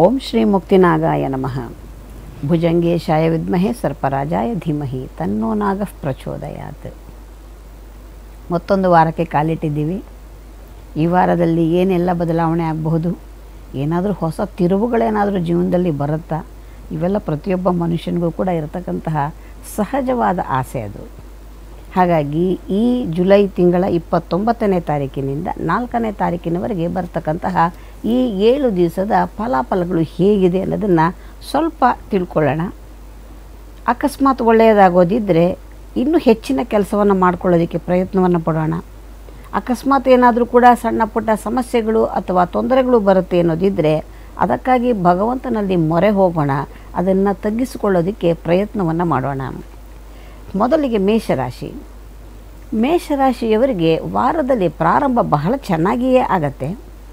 ಓಂ ಶ್ರೀ ಮುಕ್ತಿನಾಗಾಯ ನಮಃ ಭುಜಂಗೇಶಾಯ ವಿದ್ಮಹೆ ಸರ್ಪರಾಜಾಯ ಧೀಮಹಿ ತನ್ನೋ ನಾಗ ಪ್ರಚೋದಯಾತ್ ಮತ್ತೊಂದು ವಾರಕ್ಕೆ ಕಾಲಿಟ್ಟಿದ್ದೀವಿ ಈ ವಾರದಲ್ಲಿ ಏನೆಲ್ಲ ಬದಲಾವಣೆ ಆಗಬಹುದು ಏನಾದರೂ ಹೊಸ ತಿರುವುಗಳೇನಾದರೂ ಜೀವನದಲ್ಲಿ ಬರುತ್ತಾ ಇವೆಲ್ಲ ಪ್ರತಿಯೊಬ್ಬ ಮನುಷ್ಯನಿಗೂ ಕೂಡ ಇರತಕ್ಕಂತಹ ಸಹಜವಾದ ಆಸೆ ಅದು ಹಾಗಾಗಿ ಈ ಜುಲೈ ತಿಂಗಳ ಇಪ್ಪತ್ತೊಂಬತ್ತನೇ ತಾರೀಕಿನಿಂದ ನಾಲ್ಕನೇ ತಾರೀಕಿನವರೆಗೆ ಬರ್ತಕ್ಕಂತಹ ಈ ಏಳು ದಿವಸದ ಫಲಾಫಲಗಳು ಹೇಗಿದೆ ಅನ್ನೋದನ್ನು ಸ್ವಲ್ಪ ತಿಳ್ಕೊಳ್ಳೋಣ ಅಕಸ್ಮಾತ್ ಒಳ್ಳೆಯದಾಗೋದಿದ್ದರೆ ಇನ್ನೂ ಹೆಚ್ಚಿನ ಕೆಲಸವನ್ನು ಮಾಡ್ಕೊಳ್ಳೋದಕ್ಕೆ ಪ್ರಯತ್ನವನ್ನು ಪಡೋಣ ಅಕಸ್ಮಾತ್ ಏನಾದರೂ ಕೂಡ ಸಣ್ಣ ಪುಟ್ಟ ಸಮಸ್ಯೆಗಳು ಅಥವಾ ತೊಂದರೆಗಳು ಬರುತ್ತೆ ಅನ್ನೋದಿದ್ದರೆ ಅದಕ್ಕಾಗಿ ಭಗವಂತನಲ್ಲಿ ಮೊರೆ ಹೋಗೋಣ ಅದನ್ನು ತಗ್ಗಿಸಿಕೊಳ್ಳೋದಕ್ಕೆ ಪ್ರಯತ್ನವನ್ನು ಮಾಡೋಣ ಮೊದಲಿಗೆ ಮೇಷರಾಶಿ ಮೇಷರಾಶಿಯವರಿಗೆ ವಾರದಲ್ಲಿ ಪ್ರಾರಂಭ ಬಹಳ ಚೆನ್ನಾಗಿಯೇ ಆಗತ್ತೆ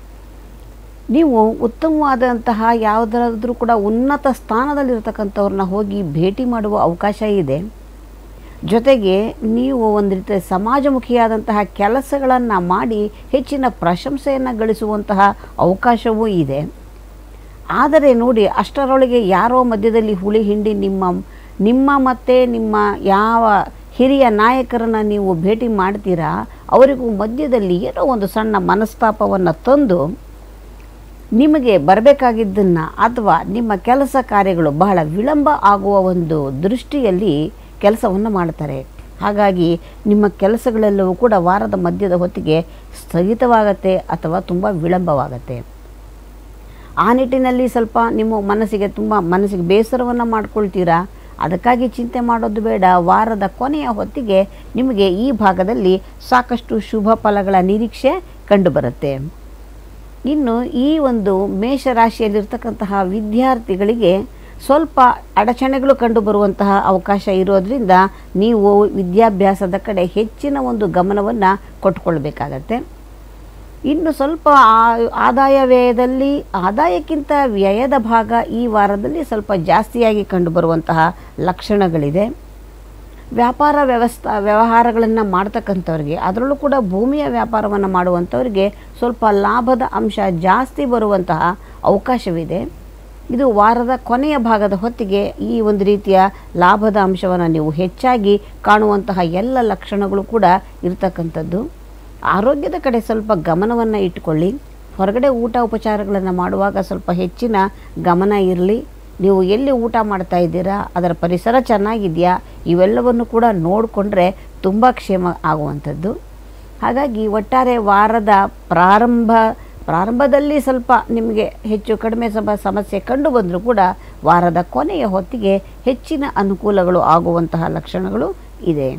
ನೀವು ಉತ್ತಮವಾದಂತಹ ಯಾವುದಾದ್ರೂ ಕೂಡ ಉನ್ನತ ಸ್ಥಾನದಲ್ಲಿರ್ತಕ್ಕಂಥವ್ರನ್ನ ಹೋಗಿ ಭೇಟಿ ಮಾಡುವ ಅವಕಾಶ ಇದೆ ಜೊತೆಗೆ ನೀವು ಒಂದು ರೀತಿಯ ಸಮಾಜಮುಖಿಯಾದಂತಹ ಕೆಲಸಗಳನ್ನು ಮಾಡಿ ಹೆಚ್ಚಿನ ಪ್ರಶಂಸೆಯನ್ನು ಗಳಿಸುವಂತಹ ಅವಕಾಶವೂ ಇದೆ ಆದರೆ ನೋಡಿ ಅಷ್ಟರೊಳಗೆ ಯಾರೋ ಮಧ್ಯದಲ್ಲಿ ಹುಳಿ ಹಿಂಡಿ ನಿಮ್ಮ ನಿಮ್ಮ ಮತ್ತು ನಿಮ್ಮ ಯಾವ ಹಿರಿಯ ನಾಯಕರನ್ನು ನೀವು ಭೇಟಿ ಮಾಡ್ತೀರಾ ಅವರಿಗೂ ಮಧ್ಯದಲ್ಲಿ ಏನೋ ಒಂದು ಸಣ್ಣ ಮನಸ್ತಾಪವನ್ನು ತಂದು ನಿಮಗೆ ಬರಬೇಕಾಗಿದ್ದನ್ನು ಅಥವಾ ನಿಮ್ಮ ಕೆಲಸ ಕಾರ್ಯಗಳು ಬಹಳ ವಿಳಂಬ ಆಗುವ ಒಂದು ದೃಷ್ಟಿಯಲ್ಲಿ ಕೆಲಸವನ್ನು ಮಾಡ್ತಾರೆ ಹಾಗಾಗಿ ನಿಮ್ಮ ಕೆಲಸಗಳೆಲ್ಲವೂ ಕೂಡ ವಾರದ ಮಧ್ಯದ ಹೊತ್ತಿಗೆ ಸ್ಥಗಿತವಾಗತ್ತೆ ಅಥವಾ ತುಂಬ ವಿಳಂಬವಾಗತ್ತೆ ಆ ನಿಟ್ಟಿನಲ್ಲಿ ಸ್ವಲ್ಪ ನಿಮ್ಮ ಮನಸ್ಸಿಗೆ ತುಂಬ ಮನಸ್ಸಿಗೆ ಬೇಸರವನ್ನು ಮಾಡ್ಕೊಳ್ತೀರಾ ಅದಕ್ಕಾಗಿ ಚಿಂತೆ ಮಾಡೋದು ಬೇಡ ವಾರದ ಕೊನೆಯ ಹೊತ್ತಿಗೆ ನಿಮಗೆ ಈ ಭಾಗದಲ್ಲಿ ಸಾಕಷ್ಟು ಶುಭ ಫಲಗಳ ನಿರೀಕ್ಷೆ ಕಂಡುಬರುತ್ತೆ ಇನ್ನು ಈ ಒಂದು ಮೇಷರಾಶಿಯಲ್ಲಿರ್ತಕ್ಕಂತಹ ವಿದ್ಯಾರ್ಥಿಗಳಿಗೆ ಸ್ವಲ್ಪ ಅಡಚಣೆಗಳು ಕಂಡುಬರುವಂತಹ ಅವಕಾಶ ಇರೋದರಿಂದ ನೀವು ವಿದ್ಯಾಭ್ಯಾಸದ ಕಡೆ ಹೆಚ್ಚಿನ ಒಂದು ಗಮನವನ್ನು ಕೊಟ್ಕೊಳ್ಬೇಕಾಗತ್ತೆ ಇನ್ನು ಸ್ವಲ್ಪ ಆ- ಆದಾಯ ವ್ಯಯದಲ್ಲಿ ಆದಾಯಕ್ಕಿಂತ ವ್ಯಯದ ಭಾಗ ಈ ವಾರದಲ್ಲಿ ಸ್ವಲ್ಪ ಜಾಸ್ತಿಯಾಗಿ ಕಂಡುಬರುವಂತಹ ಲಕ್ಷಣಗಳಿದೆ ವ್ಯಾಪಾರ ವ್ಯವಸ್ಥಾ ವ್ಯವಹಾರಗಳನ್ನು ಮಾಡ್ತಕ್ಕಂಥವ್ರಿಗೆ ಅದರಲ್ಲೂ ಕೂಡ ಭೂಮಿಯ ವ್ಯಾಪಾರವನ್ನು ಮಾಡುವಂಥವ್ರಿಗೆ ಸ್ವಲ್ಪ ಲಾಭದ ಅಂಶ ಜಾಸ್ತಿ ಬರುವಂತಹ ಅವಕಾಶವಿದೆ ಇದು ವಾರದ ಕೊನೆಯ ಭಾಗದ ಹೊತ್ತಿಗೆ ಈ ಒಂದು ರೀತಿಯ ಲಾಭದ ಅಂಶವನ್ನು ನೀವು ಹೆಚ್ಚಾಗಿ ಕಾಣುವಂತಹ ಎಲ್ಲ ಲಕ್ಷಣಗಳು ಕೂಡ ಇರತಕ್ಕಂಥದ್ದು ಆರೋಗ್ಯದ ಕಡೆ ಸ್ವಲ್ಪ ಗಮನವನ್ನು ಇಟ್ಟುಕೊಳ್ಳಿ ಹೊರಗಡೆ ಊಟ ಉಪಚಾರಗಳನ್ನು ಮಾಡುವಾಗ ಸ್ವಲ್ಪ ಹೆಚ್ಚಿನ ಗಮನ ಇರಲಿ ನೀವು ಎಲ್ಲಿ ಊಟ ಮಾಡ್ತಾ ಇದ್ದೀರಾ ಅದರ ಪರಿಸರ ಚೆನ್ನಾಗಿದೆಯಾ ಇವೆಲ್ಲವನ್ನು ಕೂಡ ನೋಡಿಕೊಂಡ್ರೆ ತುಂಬ ಕ್ಷೇಮ ಆಗುವಂಥದ್ದು ಹಾಗಾಗಿ ಒಟ್ಟಾರೆ ವಾರದ ಪ್ರಾರಂಭ ಪ್ರಾರಂಭದಲ್ಲಿ ಸ್ವಲ್ಪ ನಿಮಗೆ ಹೆಚ್ಚು ಕಡಿಮೆ ಸಮ ಸಮಸ್ಯೆ ಕಂಡು ಬಂದರೂ ಕೂಡ ವಾರದ ಕೊನೆಯ ಹೊತ್ತಿಗೆ ಹೆಚ್ಚಿನ ಅನುಕೂಲಗಳು ಆಗುವಂತಹ ಲಕ್ಷಣಗಳು ಇದೆ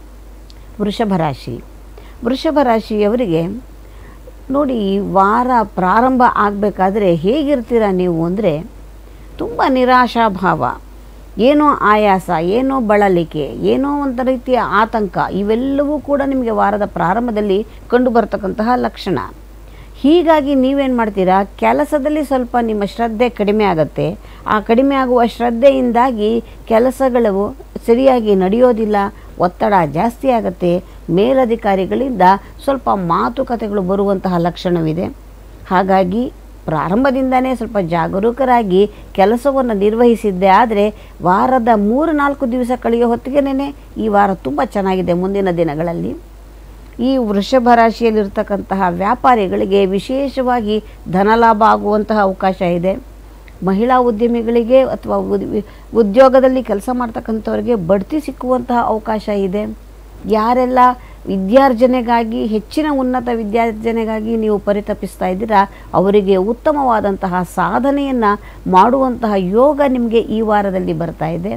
ವೃಷಭ ರಾಶಿ ವೃಷಭ ರಾಶಿಯವರಿಗೆ ನೋಡಿ ಈ ವಾರ ಪ್ರಾರಂಭ ಆಗಬೇಕಾದ್ರೆ ಹೇಗಿರ್ತೀರ ನೀವು ಅಂದರೆ ತುಂಬ ನಿರಾಶಾಭಾವ ಏನೋ ಆಯಾಸ ಏನೋ ಬಳಲಿಕೆ ಏನೋ ಒಂದು ರೀತಿಯ ಆತಂಕ ಇವೆಲ್ಲವೂ ಕೂಡ ನಿಮಗೆ ವಾರದ ಪ್ರಾರಂಭದಲ್ಲಿ ಕಂಡು ಬರ್ತಕ್ಕಂತಹ ಲಕ್ಷಣ ಹೀಗಾಗಿ ನೀವೇನು ಮಾಡ್ತೀರಾ ಕೆಲಸದಲ್ಲಿ ಸ್ವಲ್ಪ ನಿಮ್ಮ ಶ್ರದ್ಧೆ ಕಡಿಮೆ ಆಗುತ್ತೆ ಆ ಕಡಿಮೆ ಆಗುವ ಶ್ರದ್ಧೆಯಿಂದಾಗಿ ಕೆಲಸಗಳು ಸರಿಯಾಗಿ ನಡೆಯೋದಿಲ್ಲ ಒತ್ತಡ ಜಾಸ್ತಿ ಆಗುತ್ತೆ ಮೇಲಧಿಕಾರಿಗಳಿಂದ ಸ್ವಲ್ಪ ಮಾತುಕತೆಗಳು ಬರುವಂತಹ ಲಕ್ಷಣವಿದೆ ಹಾಗಾಗಿ ಪ್ರಾರಂಭದಿಂದನೇ ಸ್ವಲ್ಪ ಜಾಗರೂಕರಾಗಿ ಕೆಲಸವನ್ನು ನಿರ್ವಹಿಸಿದ್ದೆ ಆದರೆ ವಾರದ ಮೂರು ನಾಲ್ಕು ದಿವಸ ಕಳೆಯೋ ಹೊತ್ತಿಗೆನೇ ಈ ವಾರ ತುಂಬ ಚೆನ್ನಾಗಿದೆ ಮುಂದಿನ ದಿನಗಳಲ್ಲಿ ಈ ವೃಷಭ ರಾಶಿಯಲ್ಲಿರ್ತಕ್ಕಂತಹ ವ್ಯಾಪಾರಿಗಳಿಗೆ ವಿಶೇಷವಾಗಿ ಧನಲಾಭ ಆಗುವಂತಹ ಅವಕಾಶ ಇದೆ ಮಹಿಳಾ ಉದ್ಯಮಿಗಳಿಗೆ ಅಥವಾ ಉದ್- ಉದ್ಯೋಗದಲ್ಲಿ ಕೆಲಸ ಮಾಡ್ತಕ್ಕಂಥವ್ರಿಗೆ ಬಡ್ತಿ ಸಿಕ್ಕುವಂತಹ ಅವಕಾಶ ಇದೆ ಯಾರೆಲ್ಲ ವಿದ್ಯಾರ್ಜನೆಗಾಗಿ ಹೆಚ್ಚಿನ ಉನ್ನತ ವಿದ್ಯಾರ್ಜನೆಗಾಗಿ ನೀವು ಪರಿತಪಿಸ್ತಾ ಇದ್ದೀರಾ ಅವರಿಗೆ ಉತ್ತಮವಾದಂತಹ ಸಾಧನೆಯನ್ನು ಮಾಡುವಂತಹ ಯೋಗ ನಿಮಗೆ ಈ ವಾರದಲ್ಲಿ ಬರ್ತಾ ಇದೆ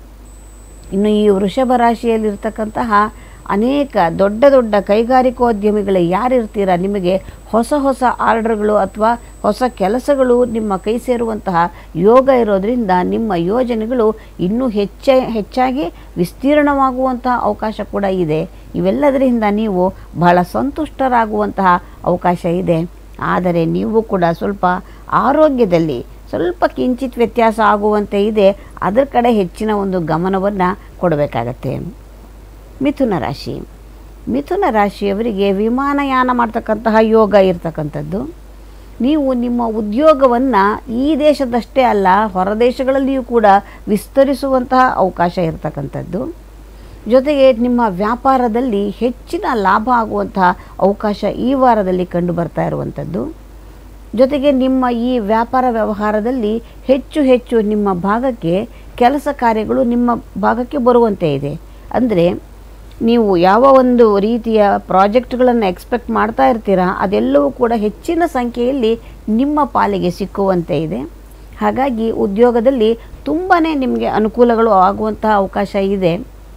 ಇನ್ನು ಈ ವೃಷಭ ರಾಶಿಯಲ್ಲಿರ್ತಕ್ಕಂತಹ ಅನೇಕ ದೊಡ್ಡ ದೊಡ್ಡ ಕೈಗಾರಿಕೋದ್ಯಮಿಗಳು ಯಾರಿರ್ತೀರ ನಿಮಗೆ ಹೊಸ ಹೊಸ ಆರ್ಡರ್ಗಳು ಅಥವಾ ಹೊಸ ಕೆಲಸಗಳು ನಿಮ್ಮ ಕೈ ಸೇರುವಂತಹ ಯೋಗ ಇರೋದರಿಂದ ನಿಮ್ಮ ಯೋಜನೆಗಳು ಇನ್ನೂ ಹೆಚ್ಚ ಹೆಚ್ಚಾಗಿ ವಿಸ್ತೀರ್ಣವಾಗುವಂತಹ ಅವಕಾಶ ಕೂಡ ಇದೆ ಇವೆಲ್ಲದರಿಂದ ನೀವು ಬಹಳ ಸಂತುಷ್ಟರಾಗುವಂತಹ ಅವಕಾಶ ಇದೆ ಆದರೆ ನೀವು ಕೂಡ ಸ್ವಲ್ಪ ಆರೋಗ್ಯದಲ್ಲಿ ಸ್ವಲ್ಪ ಕಿಂಚಿತ್ ವ್ಯತ್ಯಾಸ ಆಗುವಂತೆ ಇದೆ ಅದರ ಕಡೆ ಹೆಚ್ಚಿನ ಒಂದು ಗಮನವನ್ನು ಕೊಡಬೇಕಾಗತ್ತೆ ಮಿಥುನ ರಾಶಿ ಮಿಥುನ ರಾಶಿಯವರಿಗೆ ವಿಮಾನಯಾನ ಮಾಡ್ತಕ್ಕಂತಹ ಯೋಗ ಇರ್ತಕ್ಕಂಥದ್ದು ನೀವು ನಿಮ್ಮ ಉದ್ಯೋಗವನ್ನು ಈ ದೇಶದಷ್ಟೇ ಅಲ್ಲ ಹೊರ ದೇಶಗಳಲ್ಲಿಯೂ ಕೂಡ ವಿಸ್ತರಿಸುವಂತಹ ಅವಕಾಶ ಇರತಕ್ಕಂಥದ್ದು ಜೊತೆಗೆ ನಿಮ್ಮ ವ್ಯಾಪಾರದಲ್ಲಿ ಹೆಚ್ಚಿನ ಲಾಭ ಆಗುವಂತಹ ಅವಕಾಶ ಈ ವಾರದಲ್ಲಿ ಕಂಡು ಬರ್ತಾ ಇರುವಂಥದ್ದು ಜೊತೆಗೆ ನಿಮ್ಮ ಈ ವ್ಯಾಪಾರ ವ್ಯವಹಾರದಲ್ಲಿ ಹೆಚ್ಚು ಹೆಚ್ಚು ನಿಮ್ಮ ಭಾಗಕ್ಕೆ ಕೆಲಸ ಕಾರ್ಯಗಳು ನಿಮ್ಮ ಭಾಗಕ್ಕೆ ಬರುವಂತೆ ಇದೆ ಅಂದರೆ ನೀವು ಯಾವ ಒಂದು ರೀತಿಯ ಪ್ರಾಜೆಕ್ಟ್ಗಳನ್ನು ಎಕ್ಸ್ಪೆಕ್ಟ್ ಮಾಡ್ತಾ ಇರ್ತೀರಾ ಅದೆಲ್ಲವೂ ಕೂಡ ಹೆಚ್ಚಿನ ಸಂಖ್ಯೆಯಲ್ಲಿ ನಿಮ್ಮ ಪಾಲಿಗೆ ಸಿಕ್ಕುವಂತೆ ಇದೆ ಹಾಗಾಗಿ ಉದ್ಯೋಗದಲ್ಲಿ ತುಂಬಾ ನಿಮಗೆ ಅನುಕೂಲಗಳು ಆಗುವಂತಹ ಅವಕಾಶ ಇದೆ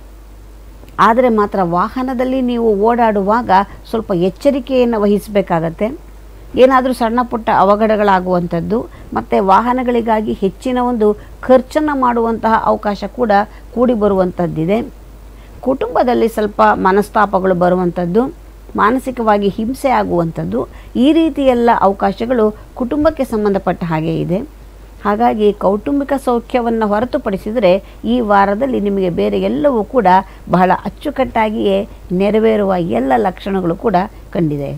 ಆದರೆ ಮಾತ್ರ ವಾಹನದಲ್ಲಿ ನೀವು ಓಡಾಡುವಾಗ ಸ್ವಲ್ಪ ಎಚ್ಚರಿಕೆಯನ್ನು ವಹಿಸಬೇಕಾಗತ್ತೆ ಏನಾದರೂ ಸಣ್ಣ ಪುಟ್ಟ ಅವಘಡಗಳಾಗುವಂಥದ್ದು ಮತ್ತು ವಾಹನಗಳಿಗಾಗಿ ಹೆಚ್ಚಿನ ಒಂದು ಖರ್ಚನ್ನು ಮಾಡುವಂತಹ ಅವಕಾಶ ಕೂಡ ಕೂಡಿ ಬರುವಂಥದ್ದಿದೆ ಕುಟುಂಬದಲ್ಲಿ ಸ್ವಲ್ಪ ಮನಸ್ತಾಪಗಳು ಬರುವಂಥದ್ದು ಮಾನಸಿಕವಾಗಿ ಹಿಂಸೆ ಆಗುವಂಥದ್ದು ಈ ರೀತಿ ಎಲ್ಲ ಅವಕಾಶಗಳು ಕುಟುಂಬಕ್ಕೆ ಸಂಬಂಧಪಟ್ಟ ಹಾಗೆ ಇದೆ ಹಾಗಾಗಿ ಕೌಟುಂಬಿಕ ಸೌಖ್ಯವನ್ನು ಹೊರತುಪಡಿಸಿದರೆ ಈ ವಾರದಲ್ಲಿ ನಿಮಗೆ ಬೇರೆ ಎಲ್ಲವೂ ಕೂಡ ಬಹಳ ಅಚ್ಚುಕಟ್ಟಾಗಿಯೇ ನೆರವೇರುವ ಎಲ್ಲ ಲಕ್ಷಣಗಳು ಕೂಡ ಕಂಡಿದೆ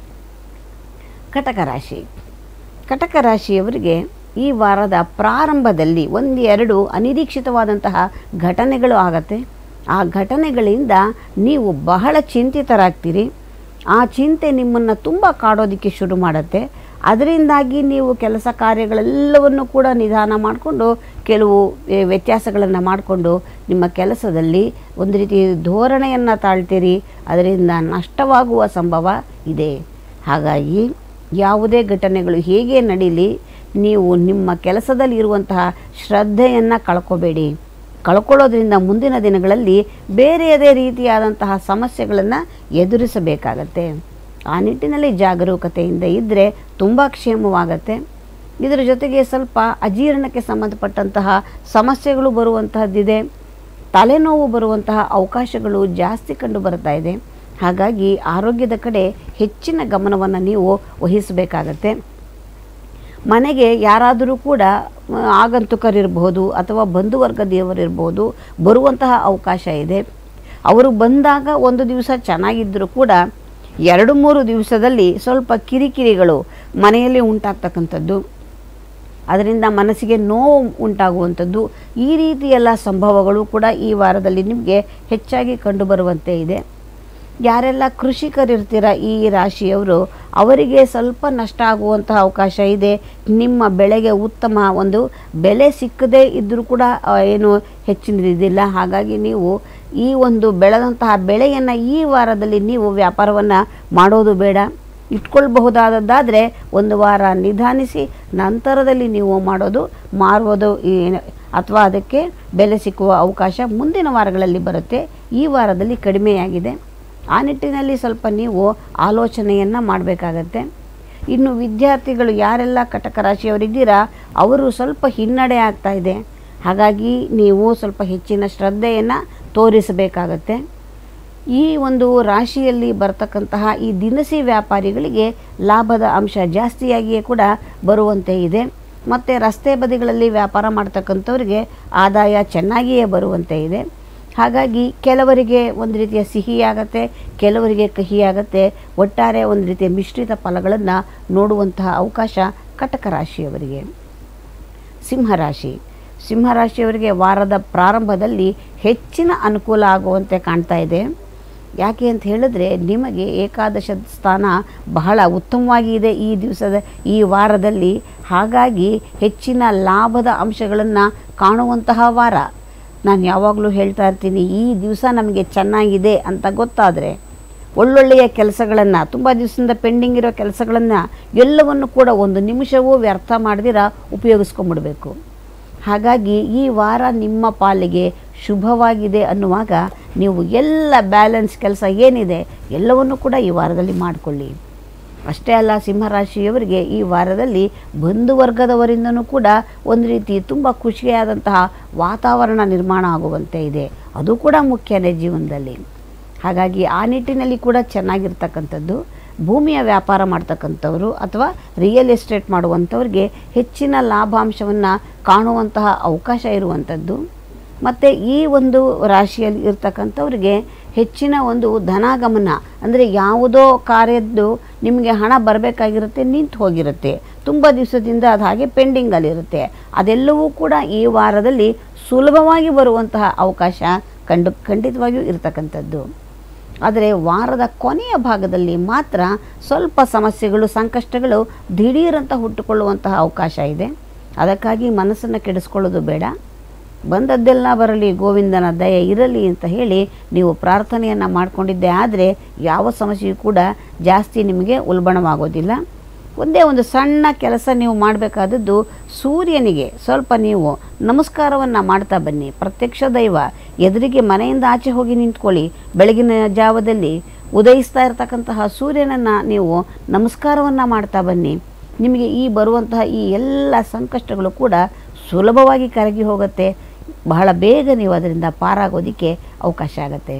ಕಟಕ ರಾಶಿ ಕಟಕ ರಾಶಿಯವರಿಗೆ ಈ ವಾರದ ಪ್ರಾರಂಭದಲ್ಲಿ ಒಂದು ಎರಡು ಅನಿರೀಕ್ಷಿತವಾದಂತಹ ಘಟನೆಗಳು ಆಗತ್ತೆ ಆ ಘಟನೆಗಳಿಂದ ನೀವು ಬಹಳ ಚಿಂತಿತರಾಗ್ತೀರಿ ಆ ಚಿಂತೆ ನಿಮ್ಮನ್ನು ತುಂಬ ಕಾಡೋದಕ್ಕೆ ಶುರು ಮಾಡುತ್ತೆ ಅದರಿಂದಾಗಿ ನೀವು ಕೆಲಸ ಕಾರ್ಯಗಳೆಲ್ಲವನ್ನು ಕೂಡ ನಿಧಾನ ಮಾಡಿಕೊಂಡು ಕೆಲವು ಏ, ವ್ಯತ್ಯಾಸಗಳನ್ನು ಮಾಡಿಕೊಂಡು ನಿಮ್ಮ ಕೆಲಸದಲ್ಲಿ ಒಂದು ರೀತಿ ಧೋರಣೆಯನ್ನು ತಾಳ್ತೀರಿ ಅದರಿಂದ ನಷ್ಟವಾಗುವ ಸಂಭವ ಇದೆ ಹಾಗಾಗಿ ಯಾವುದೇ ಘಟನೆಗಳು ಹೇಗೆ ನಡೀಲಿ ನೀವು ನಿಮ್ಮ ಕೆಲಸದಲ್ಲಿ ಇರುವಂತಹ ಶ್ರದ್ಧೆಯನ್ನು ಕಳ್ಕೋಬೇಡಿ ಕಳ್ಕೊಳ್ಳೋದ್ರಿಂದ ಮುಂದಿನ ದಿನಗಳಲ್ಲಿ ಬೇರೆಯದೇ ರೀತಿಯಾದಂತಹ ಸಮಸ್ಯೆಗಳನ್ನು ಎದುರಿಸಬೇಕಾಗತ್ತೆ ಆ ನಿಟ್ಟಿನಲ್ಲಿ ಜಾಗರೂಕತೆಯಿಂದ ಇದ್ದರೆ ತುಂಬ ಕ್ಷೇಮವಾಗತ್ತೆ ಇದರ ಜೊತೆಗೆ ಸ್ವಲ್ಪ ಅಜೀರ್ಣಕ್ಕೆ ಸಂಬಂಧಪಟ್ಟಂತಹ ಸಮಸ್ಯೆಗಳು ಬರುವಂತಹದ್ದಿದೆ ತಲೆನೋವು ಬರುವಂತಹ ಅವಕಾಶಗಳು ಜಾಸ್ತಿ ಕಂಡು ಬರ್ತಾ ಇದೆ ಹಾಗಾಗಿ ಆರೋಗ್ಯದ ಕಡೆ ಹೆಚ್ಚಿನ ಗಮನವನ್ನು ನೀವು ವಹಿಸಬೇಕಾಗತ್ತೆ ಮನೆಗೆ ಯಾರಾದರೂ ಕೂಡ ಆ, ಆಗಂತುಕರಿರಬಹುದು ಅಥವಾ ಬಂಧುವರ್ಗದವರಿರ್ಬೋದು ಬರುವಂತಹ ಅವಕಾಶ ಇದೆ ಅವರು ಬಂದಾಗ ಒಂದು ದಿವಸ ಚೆನ್ನಾಗಿದ್ದರೂ ಕೂಡ ಎರಡು ಮೂರು ದಿವಸದಲ್ಲಿ ಸ್ವಲ್ಪ ಕಿರಿಕಿರಿಗಳು ಮನೆಯಲ್ಲಿ ಉಂಟಾಗ್ತಕ್ಕಂಥದ್ದು ಅದರಿಂದ ಮನಸ್ಸಿಗೆ ನೋವು ಉಂಟಾಗುವಂಥದ್ದು ಈ ರೀತಿ ಎಲ್ಲ ಸಂಭವಗಳು ಕೂಡ ಈ ವಾರದಲ್ಲಿ ನಿಮಗೆ ಹೆಚ್ಚಾಗಿ ಕಂಡುಬರುವಂತೆ ಇದೆ ಯಾರೆಲ್ಲ ಕೃಷಿಕರಿರ್ತೀರ ಈ ರಾಶಿಯವರು ಅವರಿಗೆ ಸ್ವಲ್ಪ ನಷ್ಟ ಆಗುವಂತಹ ಅವಕಾಶ ಇದೆ ನಿಮ್ಮ ಬೆಳೆಗೆ ಉತ್ತಮ ಒಂದು ಬೆಲೆ ಸಿಕ್ಕದೇ ಇದ್ದರೂ ಕೂಡ ಆ, ಏನು ಹೆಚ್ಚಿನದಿಲ್ಲ ಹಾಗಾಗಿ ನೀವು ಈ ಒಂದು ಬೆಳೆದಂತಹ ಬೆಳೆಯನ್ನು ಈ ವಾರದಲ್ಲಿ ನೀವು ವ್ಯಾಪಾರವನ್ನು ಮಾಡೋದು ಬೇಡ ಇಟ್ಕೊಳ್ಬಹುದಾದದ್ದಾದರೆ ಒಂದು ವಾರ ನಿಧಾನಿಸಿ ನಂತರದಲ್ಲಿ ನೀವು ಮಾಡೋದು ಮಾರುವುದು ಏನು ಅಥವಾ ಅದಕ್ಕೆ ಬೆಲೆ ಸಿಕ್ಕುವ ಅವಕಾಶ ಮುಂದಿನ ವಾರಗಳಲ್ಲಿ ಬರುತ್ತೆ ಈ ವಾರದಲ್ಲಿ ಕಡಿಮೆಯಾಗಿದೆ ಆ ನಿಟ್ಟಿನಲ್ಲಿ ಸ್ವಲ್ಪ ನೀವು ಆಲೋಚನೆಯನ್ನು ಮಾಡಬೇಕಾಗತ್ತೆ ಇನ್ನು ವಿದ್ಯಾರ್ಥಿಗಳು ಯಾರೆಲ್ಲ ಕಟಕ ರಾಶಿಯವರಿದ್ದೀರಾ ಅವರು ಸ್ವಲ್ಪ ಹಿನ್ನಡೆ ಆಗ್ತಾ ಇದೆ ಹಾಗಾಗಿ ನೀವು ಸ್ವಲ್ಪ ಹೆಚ್ಚಿನ ಶ್ರದ್ಧೆಯನ್ನು ತೋರಿಸಬೇಕಾಗತ್ತೆ ಈ ಒಂದು ರಾಶಿಯಲ್ಲಿ ಬರ್ತಕ್ಕಂತಹ ಈ ದಿನಸಿ ವ್ಯಾಪಾರಿಗಳಿಗೆ ಲಾಭದ ಅಂಶ ಜಾಸ್ತಿಯಾಗಿಯೇ ಕೂಡ ಬರುವಂತೆ ಇದೆ ಮತ್ತು ರಸ್ತೆ ಬದಿಗಳಲ್ಲಿ ವ್ಯಾಪಾರ ಮಾಡ್ತಕ್ಕಂಥವ್ರಿಗೆ ಆದಾಯ ಚೆನ್ನಾಗಿಯೇ ಬರುವಂತೆ ಇದೆ ಹಾಗಾಗಿ ಕೆಲವರಿಗೆ ಒಂದು ರೀತಿಯ ಸಿಹಿಯಾಗತ್ತೆ ಕೆಲವರಿಗೆ ಕಹಿಯಾಗತ್ತೆ ಒಟ್ಟಾರೆ ಒಂದು ರೀತಿಯ ಮಿಶ್ರಿತ ಫಲಗಳನ್ನು ನೋಡುವಂತಹ ಅವಕಾಶ ಕಟಕ ರಾಶಿಯವರಿಗೆ ಸಿಂಹರಾಶಿ ಸಿಂಹರಾಶಿಯವರಿಗೆ ವಾರದ ಪ್ರಾರಂಭದಲ್ಲಿ ಹೆಚ್ಚಿನ ಅನುಕೂಲ ಆಗುವಂತೆ ಕಾಣ್ತಾ ಇದೆ ಯಾಕೆ ಅಂತ ಹೇಳಿದ್ರೆ ನಿಮಗೆ ಏಕಾದಶ ಸ್ಥಾನ ಬಹಳ ಉತ್ತಮವಾಗಿ ಇದೆ ಈ ದಿವಸದ ಈ ವಾರದಲ್ಲಿ ಹಾಗಾಗಿ ಹೆಚ್ಚಿನ ಲಾಭದ ಅಂಶಗಳನ್ನು ಕಾಣುವಂತಹ ವಾರ ನಾನು ಯಾವಾಗಲೂ ಹೇಳ್ತಾ ಇರ್ತೀನಿ ಈ ದಿವಸ ನಮಗೆ ಚೆನ್ನಾಗಿದೆ ಅಂತ ಗೊತ್ತಾದರೆ ಒಳ್ಳೊಳ್ಳೆಯ ಕೆಲಸಗಳನ್ನು ತುಂಬ ದಿವಸದಿಂದ ಪೆಂಡಿಂಗ್ ಇರೋ ಕೆಲಸಗಳನ್ನು ಎಲ್ಲವನ್ನು ಕೂಡ ಒಂದು ನಿಮಿಷವೂ ವ್ಯರ್ಥ ಮಾಡದಿರ ಉಪಯೋಗಿಸ್ಕೊಂಡ್ಬಿಡ್ಬೇಕು ಹಾಗಾಗಿ ಈ ವಾರ ನಿಮ್ಮ ಪಾಲಿಗೆ ಶುಭವಾಗಿದೆ ಅನ್ನುವಾಗ ನೀವು ಎಲ್ಲ ಬ್ಯಾಲೆನ್ಸ್ ಕೆಲಸ ಏನಿದೆ ಎಲ್ಲವನ್ನು ಕೂಡ ಈ ವಾರದಲ್ಲಿ ಮಾಡಿಕೊಳ್ಳಿ ಅಷ್ಟೇ ಅಲ್ಲ ಸಿಂಹರಾಶಿಯವರಿಗೆ ಈ ವಾರದಲ್ಲಿ ಬಂಧುವರ್ಗದವರಿಂದನೂ ಕೂಡ ಒಂದು ರೀತಿ ತುಂಬ ಖುಷಿಯಾದಂತಹ ವಾತಾವರಣ ನಿರ್ಮಾಣ ಆಗುವಂತೆ ಇದೆ ಅದು ಕೂಡ ಮುಖ್ಯನೇ ಜೀವನದಲ್ಲಿ ಹಾಗಾಗಿ ಆ ನಿಟ್ಟಿನಲ್ಲಿ ಕೂಡ ಚೆನ್ನಾಗಿರ್ತಕ್ಕಂಥದ್ದು ಭೂಮಿಯ ವ್ಯಾಪಾರ ಮಾಡ್ತಕ್ಕಂಥವ್ರು ಅಥವಾ ರಿಯಲ್ ಎಸ್ಟೇಟ್ ಮಾಡುವಂಥವ್ರಿಗೆ ಹೆಚ್ಚಿನ ಲಾಭಾಂಶವನ್ನು ಕಾಣುವಂತಹ ಅವಕಾಶ ಇರುವಂಥದ್ದು ಮತ್ತು ಈ ಒಂದು ರಾಶಿಯಲ್ಲಿ ಇರ್ತಕ್ಕಂಥವ್ರಿಗೆ ಹೆಚ್ಚಿನ ಒಂದು ಧನಾಗಮನ ಅಂದರೆ ಯಾವುದೋ ಕಾರ್ಯದ್ದು ನಿಮಗೆ ಹಣ ಬರಬೇಕಾಗಿರುತ್ತೆ ನಿಂತು ಹೋಗಿರುತ್ತೆ ತುಂಬ ದಿವಸದಿಂದ ಅದು ಹಾಗೆ ಪೆಂಡಿಂಗಲ್ಲಿರುತ್ತೆ ಅದೆಲ್ಲವೂ ಕೂಡ ಈ ವಾರದಲ್ಲಿ ಸುಲಭವಾಗಿ ಬರುವಂತಹ ಅವಕಾಶ ಕಂಡು ಖಂಡಿತವಾಗಿಯೂ ಇರತಕ್ಕಂಥದ್ದು ಆದರೆ ವಾರದ ಕೊನೆಯ ಭಾಗದಲ್ಲಿ ಮಾತ್ರ ಸ್ವಲ್ಪ ಸಮಸ್ಯೆಗಳು ಸಂಕಷ್ಟಗಳು ದಿಢೀರಂತ ಹುಟ್ಟುಕೊಳ್ಳುವಂತಹ ಅವಕಾಶ ಇದೆ ಅದಕ್ಕಾಗಿ ಮನಸ್ಸನ್ನು ಕೆಡಿಸ್ಕೊಳ್ಳೋದು ಬೇಡ ಬಂದದ್ದೆಲ್ಲ ಬರಲಿ ಗೋವಿಂದನ ದಯೆ ಇರಲಿ ಅಂತ ಹೇಳಿ ನೀವು ಪ್ರಾರ್ಥನೆಯನ್ನು ಮಾಡಿಕೊಂಡಿದ್ದೆ ಆದರೆ ಯಾವ ಸಮಸ್ಯೆಯೂ ಕೂಡ ಜಾಸ್ತಿ ನಿಮಗೆ ಉಲ್ಬಣವಾಗೋದಿಲ್ಲ ಒಂದೇ ಒಂದು ಸಣ್ಣ ಕೆಲಸ ನೀವು ಮಾಡಬೇಕಾದದ್ದು ಸೂರ್ಯನಿಗೆ ಸ್ವಲ್ಪ ನೀವು ನಮಸ್ಕಾರವನ್ನು ಮಾಡ್ತಾ ಬನ್ನಿ ಪ್ರತ್ಯಕ್ಷ ದೈವ ಎದುರಿಗೆ ಮನೆಯಿಂದ ಆಚೆ ಹೋಗಿ ನಿಂತ್ಕೊಳ್ಳಿ ಬೆಳಗಿನ ಜಾವದಲ್ಲಿ ಉದಯಿಸ್ತಾ ಇರತಕ್ಕಂತಹ ಸೂರ್ಯನನ್ನು ನೀವು ನಮಸ್ಕಾರವನ್ನು ಮಾಡ್ತಾ ಬನ್ನಿ ನಿಮಗೆ ಈ ಬರುವಂತಹ ಈ ಎಲ್ಲ ಸಂಕಷ್ಟಗಳು ಕೂಡ ಸುಲಭವಾಗಿ ಕರಗಿ ಹೋಗುತ್ತೆ ಬಹಳ ಬೇಗ ನೀವು ಅದರಿಂದ ಪಾರಾಗೋದಕ್ಕೆ ಅವಕಾಶ ಆಗುತ್ತೆ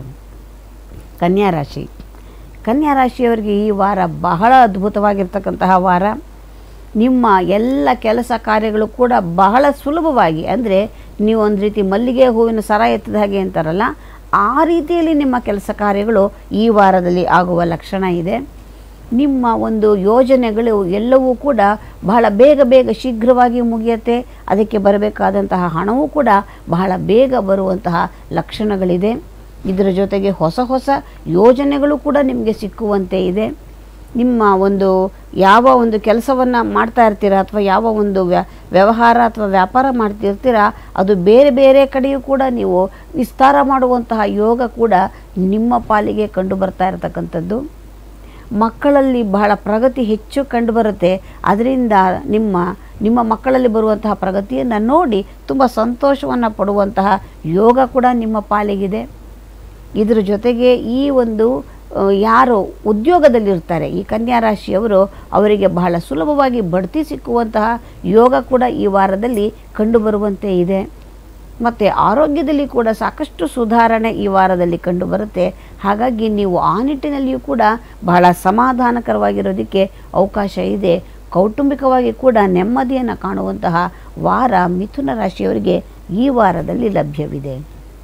ಕನ್ಯಾ ರಾಶಿ ಕನ್ಯಾ ರಾಶಿಯವರಿಗೆ ಈ ವಾರ ಬಹಳ ಅದ್ಭುತವಾಗಿರ್ತಕ್ಕಂತಹ ವಾರ ನಿಮ್ಮ ಎಲ್ಲ ಕೆಲಸ ಕಾರ್ಯಗಳು ಕೂಡ ಬಹಳ ಸುಲಭವಾಗಿ ಅಂದರೆ ನೀವು ಒಂದು ರೀತಿ ಮಲ್ಲಿಗೆ ಹೂವಿನ ಸರ ಎತ್ತಿದ ಹಾಗೆ ಅಂತಾರಲ್ಲ ಆ ರೀತಿಯಲ್ಲಿ ನಿಮ್ಮ ಕೆಲಸ ಕಾರ್ಯಗಳು ಈ ವಾರದಲ್ಲಿ ಆಗುವ ಲಕ್ಷಣ ಇದೆ ನಿಮ್ಮ ಒಂದು ಯೋಜನೆಗಳು ಎಲ್ಲವೂ ಕೂಡ ಬಹಳ ಬೇಗ ಬೇಗ ಶೀಘ್ರವಾಗಿ ಮುಗಿಯುತ್ತೆ ಅದಕ್ಕೆ ಬರಬೇಕಾದಂತಹ ಹಣವೂ ಕೂಡ ಬಹಳ ಬೇಗ ಬರುವಂತಹ ಲಕ್ಷಣಗಳಿದೆ ಇದರ ಜೊತೆಗೆ ಹೊಸ ಹೊಸ ಯೋಜನೆಗಳು ಕೂಡ ನಿಮಗೆ ಸಿಕ್ಕುವಂತೆ ಇದೆ ನಿಮ್ಮ ಒಂದು ಯಾವ ಒಂದು ಕೆಲಸವನ್ನು ಮಾಡ್ತಾ ಇರ್ತೀರಾ ಅಥವಾ ಯಾವ ಒಂದು ವ್ಯ ವ್ಯವಹಾರ ಅಥವಾ ವ್ಯಾಪಾರ ಮಾಡ್ತಿರ್ತೀರಾ ಅದು ಬೇರೆ ಬೇರೆ ಕಡೆಯೂ ಕೂಡ ನೀವು ವಿಸ್ತಾರ ಮಾಡುವಂತಹ ಯೋಗ ಕೂಡ ನಿಮ್ಮ ಪಾಲಿಗೆ ಕಂಡು ಬರ್ತಾ ಇರತಕ್ಕಂಥದ್ದು ಮಕ್ಕಳಲ್ಲಿ ಬಹಳ ಪ್ರಗತಿ ಹೆಚ್ಚು ಕಂಡುಬರುತ್ತೆ ಅದರಿಂದ ನಿಮ್ಮ ನಿಮ್ಮ ಮಕ್ಕಳಲ್ಲಿ ಬರುವಂತಹ ಪ್ರಗತಿಯನ್ನು ನೋಡಿ ತುಂಬ ಸಂತೋಷವನ್ನು ಪಡುವಂತಹ ಯೋಗ ಕೂಡ ನಿಮ್ಮ ಪಾಲಿಗಿದೆ ಇದರ ಜೊತೆಗೆ ಈ ಒಂದು ಆ, ಯಾರು ಉದ್ಯೋಗದಲ್ಲಿರ್ತಾರೆ ಈ ಕನ್ಯಾ ರಾಶಿಯವರು ಅವರಿಗೆ ಬಹಳ ಸುಲಭವಾಗಿ ಬಡ್ತಿ ಸಿಕ್ಕುವಂತಹ ಯೋಗ ಕೂಡ ಈ ವಾರದಲ್ಲಿ ಕಂಡುಬರುವಂತೆ ಇದೆ ಮತ್ತು ಆರೋಗ್ಯದಲ್ಲಿ ಕೂಡ ಸಾಕಷ್ಟು ಸುಧಾರಣೆ ಈ ವಾರದಲ್ಲಿ ಕಂಡುಬರುತ್ತೆ ಹಾಗಾಗಿ ನೀವು ಆ ನಿಟ್ಟಿನಲ್ಲಿಯೂ ಕೂಡ ಬಹಳ ಸಮಾಧಾನಕರವಾಗಿರೋದಕ್ಕೆ ಅವಕಾಶ ಇದೆ ಕೌಟುಂಬಿಕವಾಗಿ ಕೂಡ ನೆಮ್ಮದಿಯನ್ನು ಕಾಣುವಂತಹ ವಾರ ಮಿಥುನ ರಾಶಿಯವರಿಗೆ ಈ ವಾರದಲ್ಲಿ ಲಭ್ಯವಿದೆ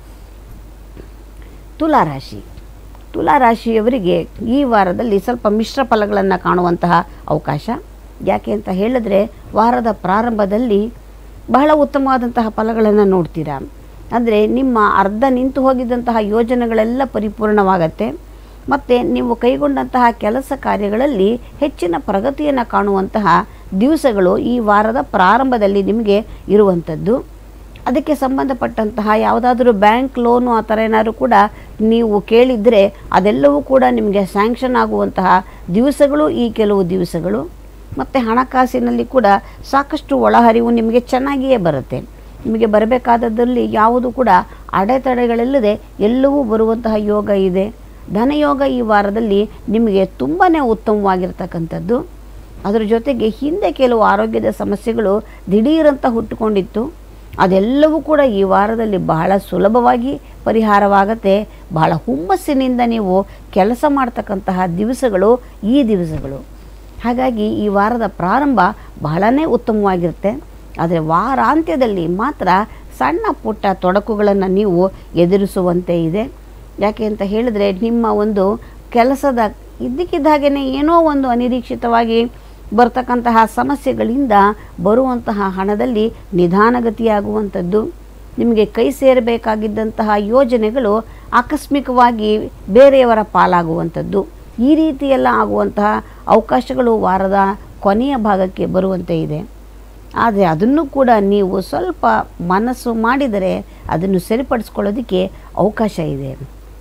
ತುಲಾರಾಶಿ ತುಲಾರಾಶಿಯವರಿಗೆ ಈ ವಾರದಲ್ಲಿ ಸ್ವಲ್ಪ ಮಿಶ್ರ ಫಲಗಳನ್ನು ಕಾಣುವಂತಹ ಅವಕಾಶ ಯಾಕೆ ಅಂತ ಹೇಳಿದ್ರೆ ವಾರದ ಪ್ರಾರಂಭದಲ್ಲಿ ಬಹಳ ಉತ್ತಮವಾದಂತಹ ಫಲಗಳನ್ನು ನೋಡ್ತೀರಾ ಅಂದರೆ ನಿಮ್ಮ ಅರ್ಧ ನಿಂತು ಹೋಗಿದ್ದಂತಹ ಯೋಜನೆಗಳೆಲ್ಲ ಪರಿಪೂರ್ಣವಾಗತ್ತೆ ಮತ್ತು ನೀವು ಕೈಗೊಂಡಂತಹ ಕೆಲಸ ಕಾರ್ಯಗಳಲ್ಲಿ ಹೆಚ್ಚಿನ ಪ್ರಗತಿಯನ್ನು ಕಾಣುವಂತಹ ದಿವಸಗಳು ಈ ವಾರದ ಪ್ರಾರಂಭದಲ್ಲಿ ನಿಮಗೆ ಇರುವಂಥದ್ದು ಅದಕ್ಕೆ ಸಂಬಂಧಪಟ್ಟಂತಹ ಯಾವುದಾದ್ರೂ ಬ್ಯಾಂಕ್ ಲೋನು ಆ ಥರ ಏನಾದರೂ ಕೂಡ ನೀವು ಕೇಳಿದರೆ ಅದೆಲ್ಲವೂ ಕೂಡ ನಿಮಗೆ ಸ್ಯಾಂಕ್ಷನ್ ಆಗುವಂತಹ ದಿವಸಗಳು ಈ ಕೆಲವು ದಿವಸಗಳು ಮತ್ತು ಹಣಕಾಸಿನಲ್ಲಿ ಕೂಡ ಸಾಕಷ್ಟು ಒಳಹರಿವು ನಿಮಗೆ ಚೆನ್ನಾಗಿಯೇ ಬರುತ್ತೆ ನಿಮಗೆ ಬರಬೇಕಾದದ್ರಲ್ಲಿ ಯಾವುದು ಕೂಡ ಅಡೆತಡೆಗಳಿಲ್ಲದೆ ಎಲ್ಲವೂ ಬರುವಂತಹ ಯೋಗ ಇದೆ ಧನಯೋಗ ಈ ವಾರದಲ್ಲಿ ನಿಮಗೆ ತುಂಬಾ ಉತ್ತಮವಾಗಿರ್ತಕ್ಕಂಥದ್ದು ಅದರ ಜೊತೆಗೆ ಹಿಂದೆ ಕೆಲವು ಆರೋಗ್ಯದ ಸಮಸ್ಯೆಗಳು ದಿಢೀರಂತ ಹುಟ್ಟುಕೊಂಡಿತ್ತು ಅದೆಲ್ಲವೂ ಕೂಡ ಈ ವಾರದಲ್ಲಿ ಬಹಳ ಸುಲಭವಾಗಿ ಪರಿಹಾರವಾಗತ್ತೆ ಬಹಳ ಹುಮ್ಮಸ್ಸಿನಿಂದ ನೀವು ಕೆಲಸ ಮಾಡ್ತಕ್ಕಂತಹ ದಿವಸಗಳು ಈ ದಿವಸಗಳು ಹಾಗಾಗಿ ಈ ವಾರದ ಪ್ರಾರಂಭ ಬಹಳನೇ ಉತ್ತಮವಾಗಿರುತ್ತೆ ಆದರೆ ವಾರಾಂತ್ಯದಲ್ಲಿ ಮಾತ್ರ ಸಣ್ಣ ಪುಟ್ಟ ತೊಡಕುಗಳನ್ನು ನೀವು ಎದುರಿಸುವಂತೆ ಇದೆ ಯಾಕೆ ಅಂತ ಹೇಳಿದ್ರೆ ನಿಮ್ಮ ಒಂದು ಕೆಲಸದ ಇದ್ದಕ್ಕಿದ್ದ ಹಾಗೆಯೇ ಏನೋ ಒಂದು ಅನಿರೀಕ್ಷಿತವಾಗಿ ಬರ್ತಕ್ಕಂತಹ ಸಮಸ್ಯೆಗಳಿಂದ ಬರುವಂತಹ ಹಣದಲ್ಲಿ ನಿಧಾನಗತಿಯಾಗುವಂಥದ್ದು ನಿಮಗೆ ಕೈ ಸೇರಬೇಕಾಗಿದ್ದಂತಹ ಯೋಜನೆಗಳು ಆಕಸ್ಮಿಕವಾಗಿ ಬೇರೆಯವರ ಪಾಲಾಗುವಂಥದ್ದು ಈ ರೀತಿಯೆಲ್ಲ ಆಗುವಂತಹ ಅವಕಾಶಗಳು ವಾರದ ಕೊನೆಯ ಭಾಗಕ್ಕೆ ಬರುವಂತೆ ಇದೆ ಆದರೆ ಅದನ್ನು ಕೂಡ ನೀವು ಸ್ವಲ್ಪ ಮನಸ್ಸು ಮಾಡಿದರೆ ಅದನ್ನು ಸರಿಪಡಿಸ್ಕೊಳ್ಳೋದಕ್ಕೆ ಅವಕಾಶ ಇದೆ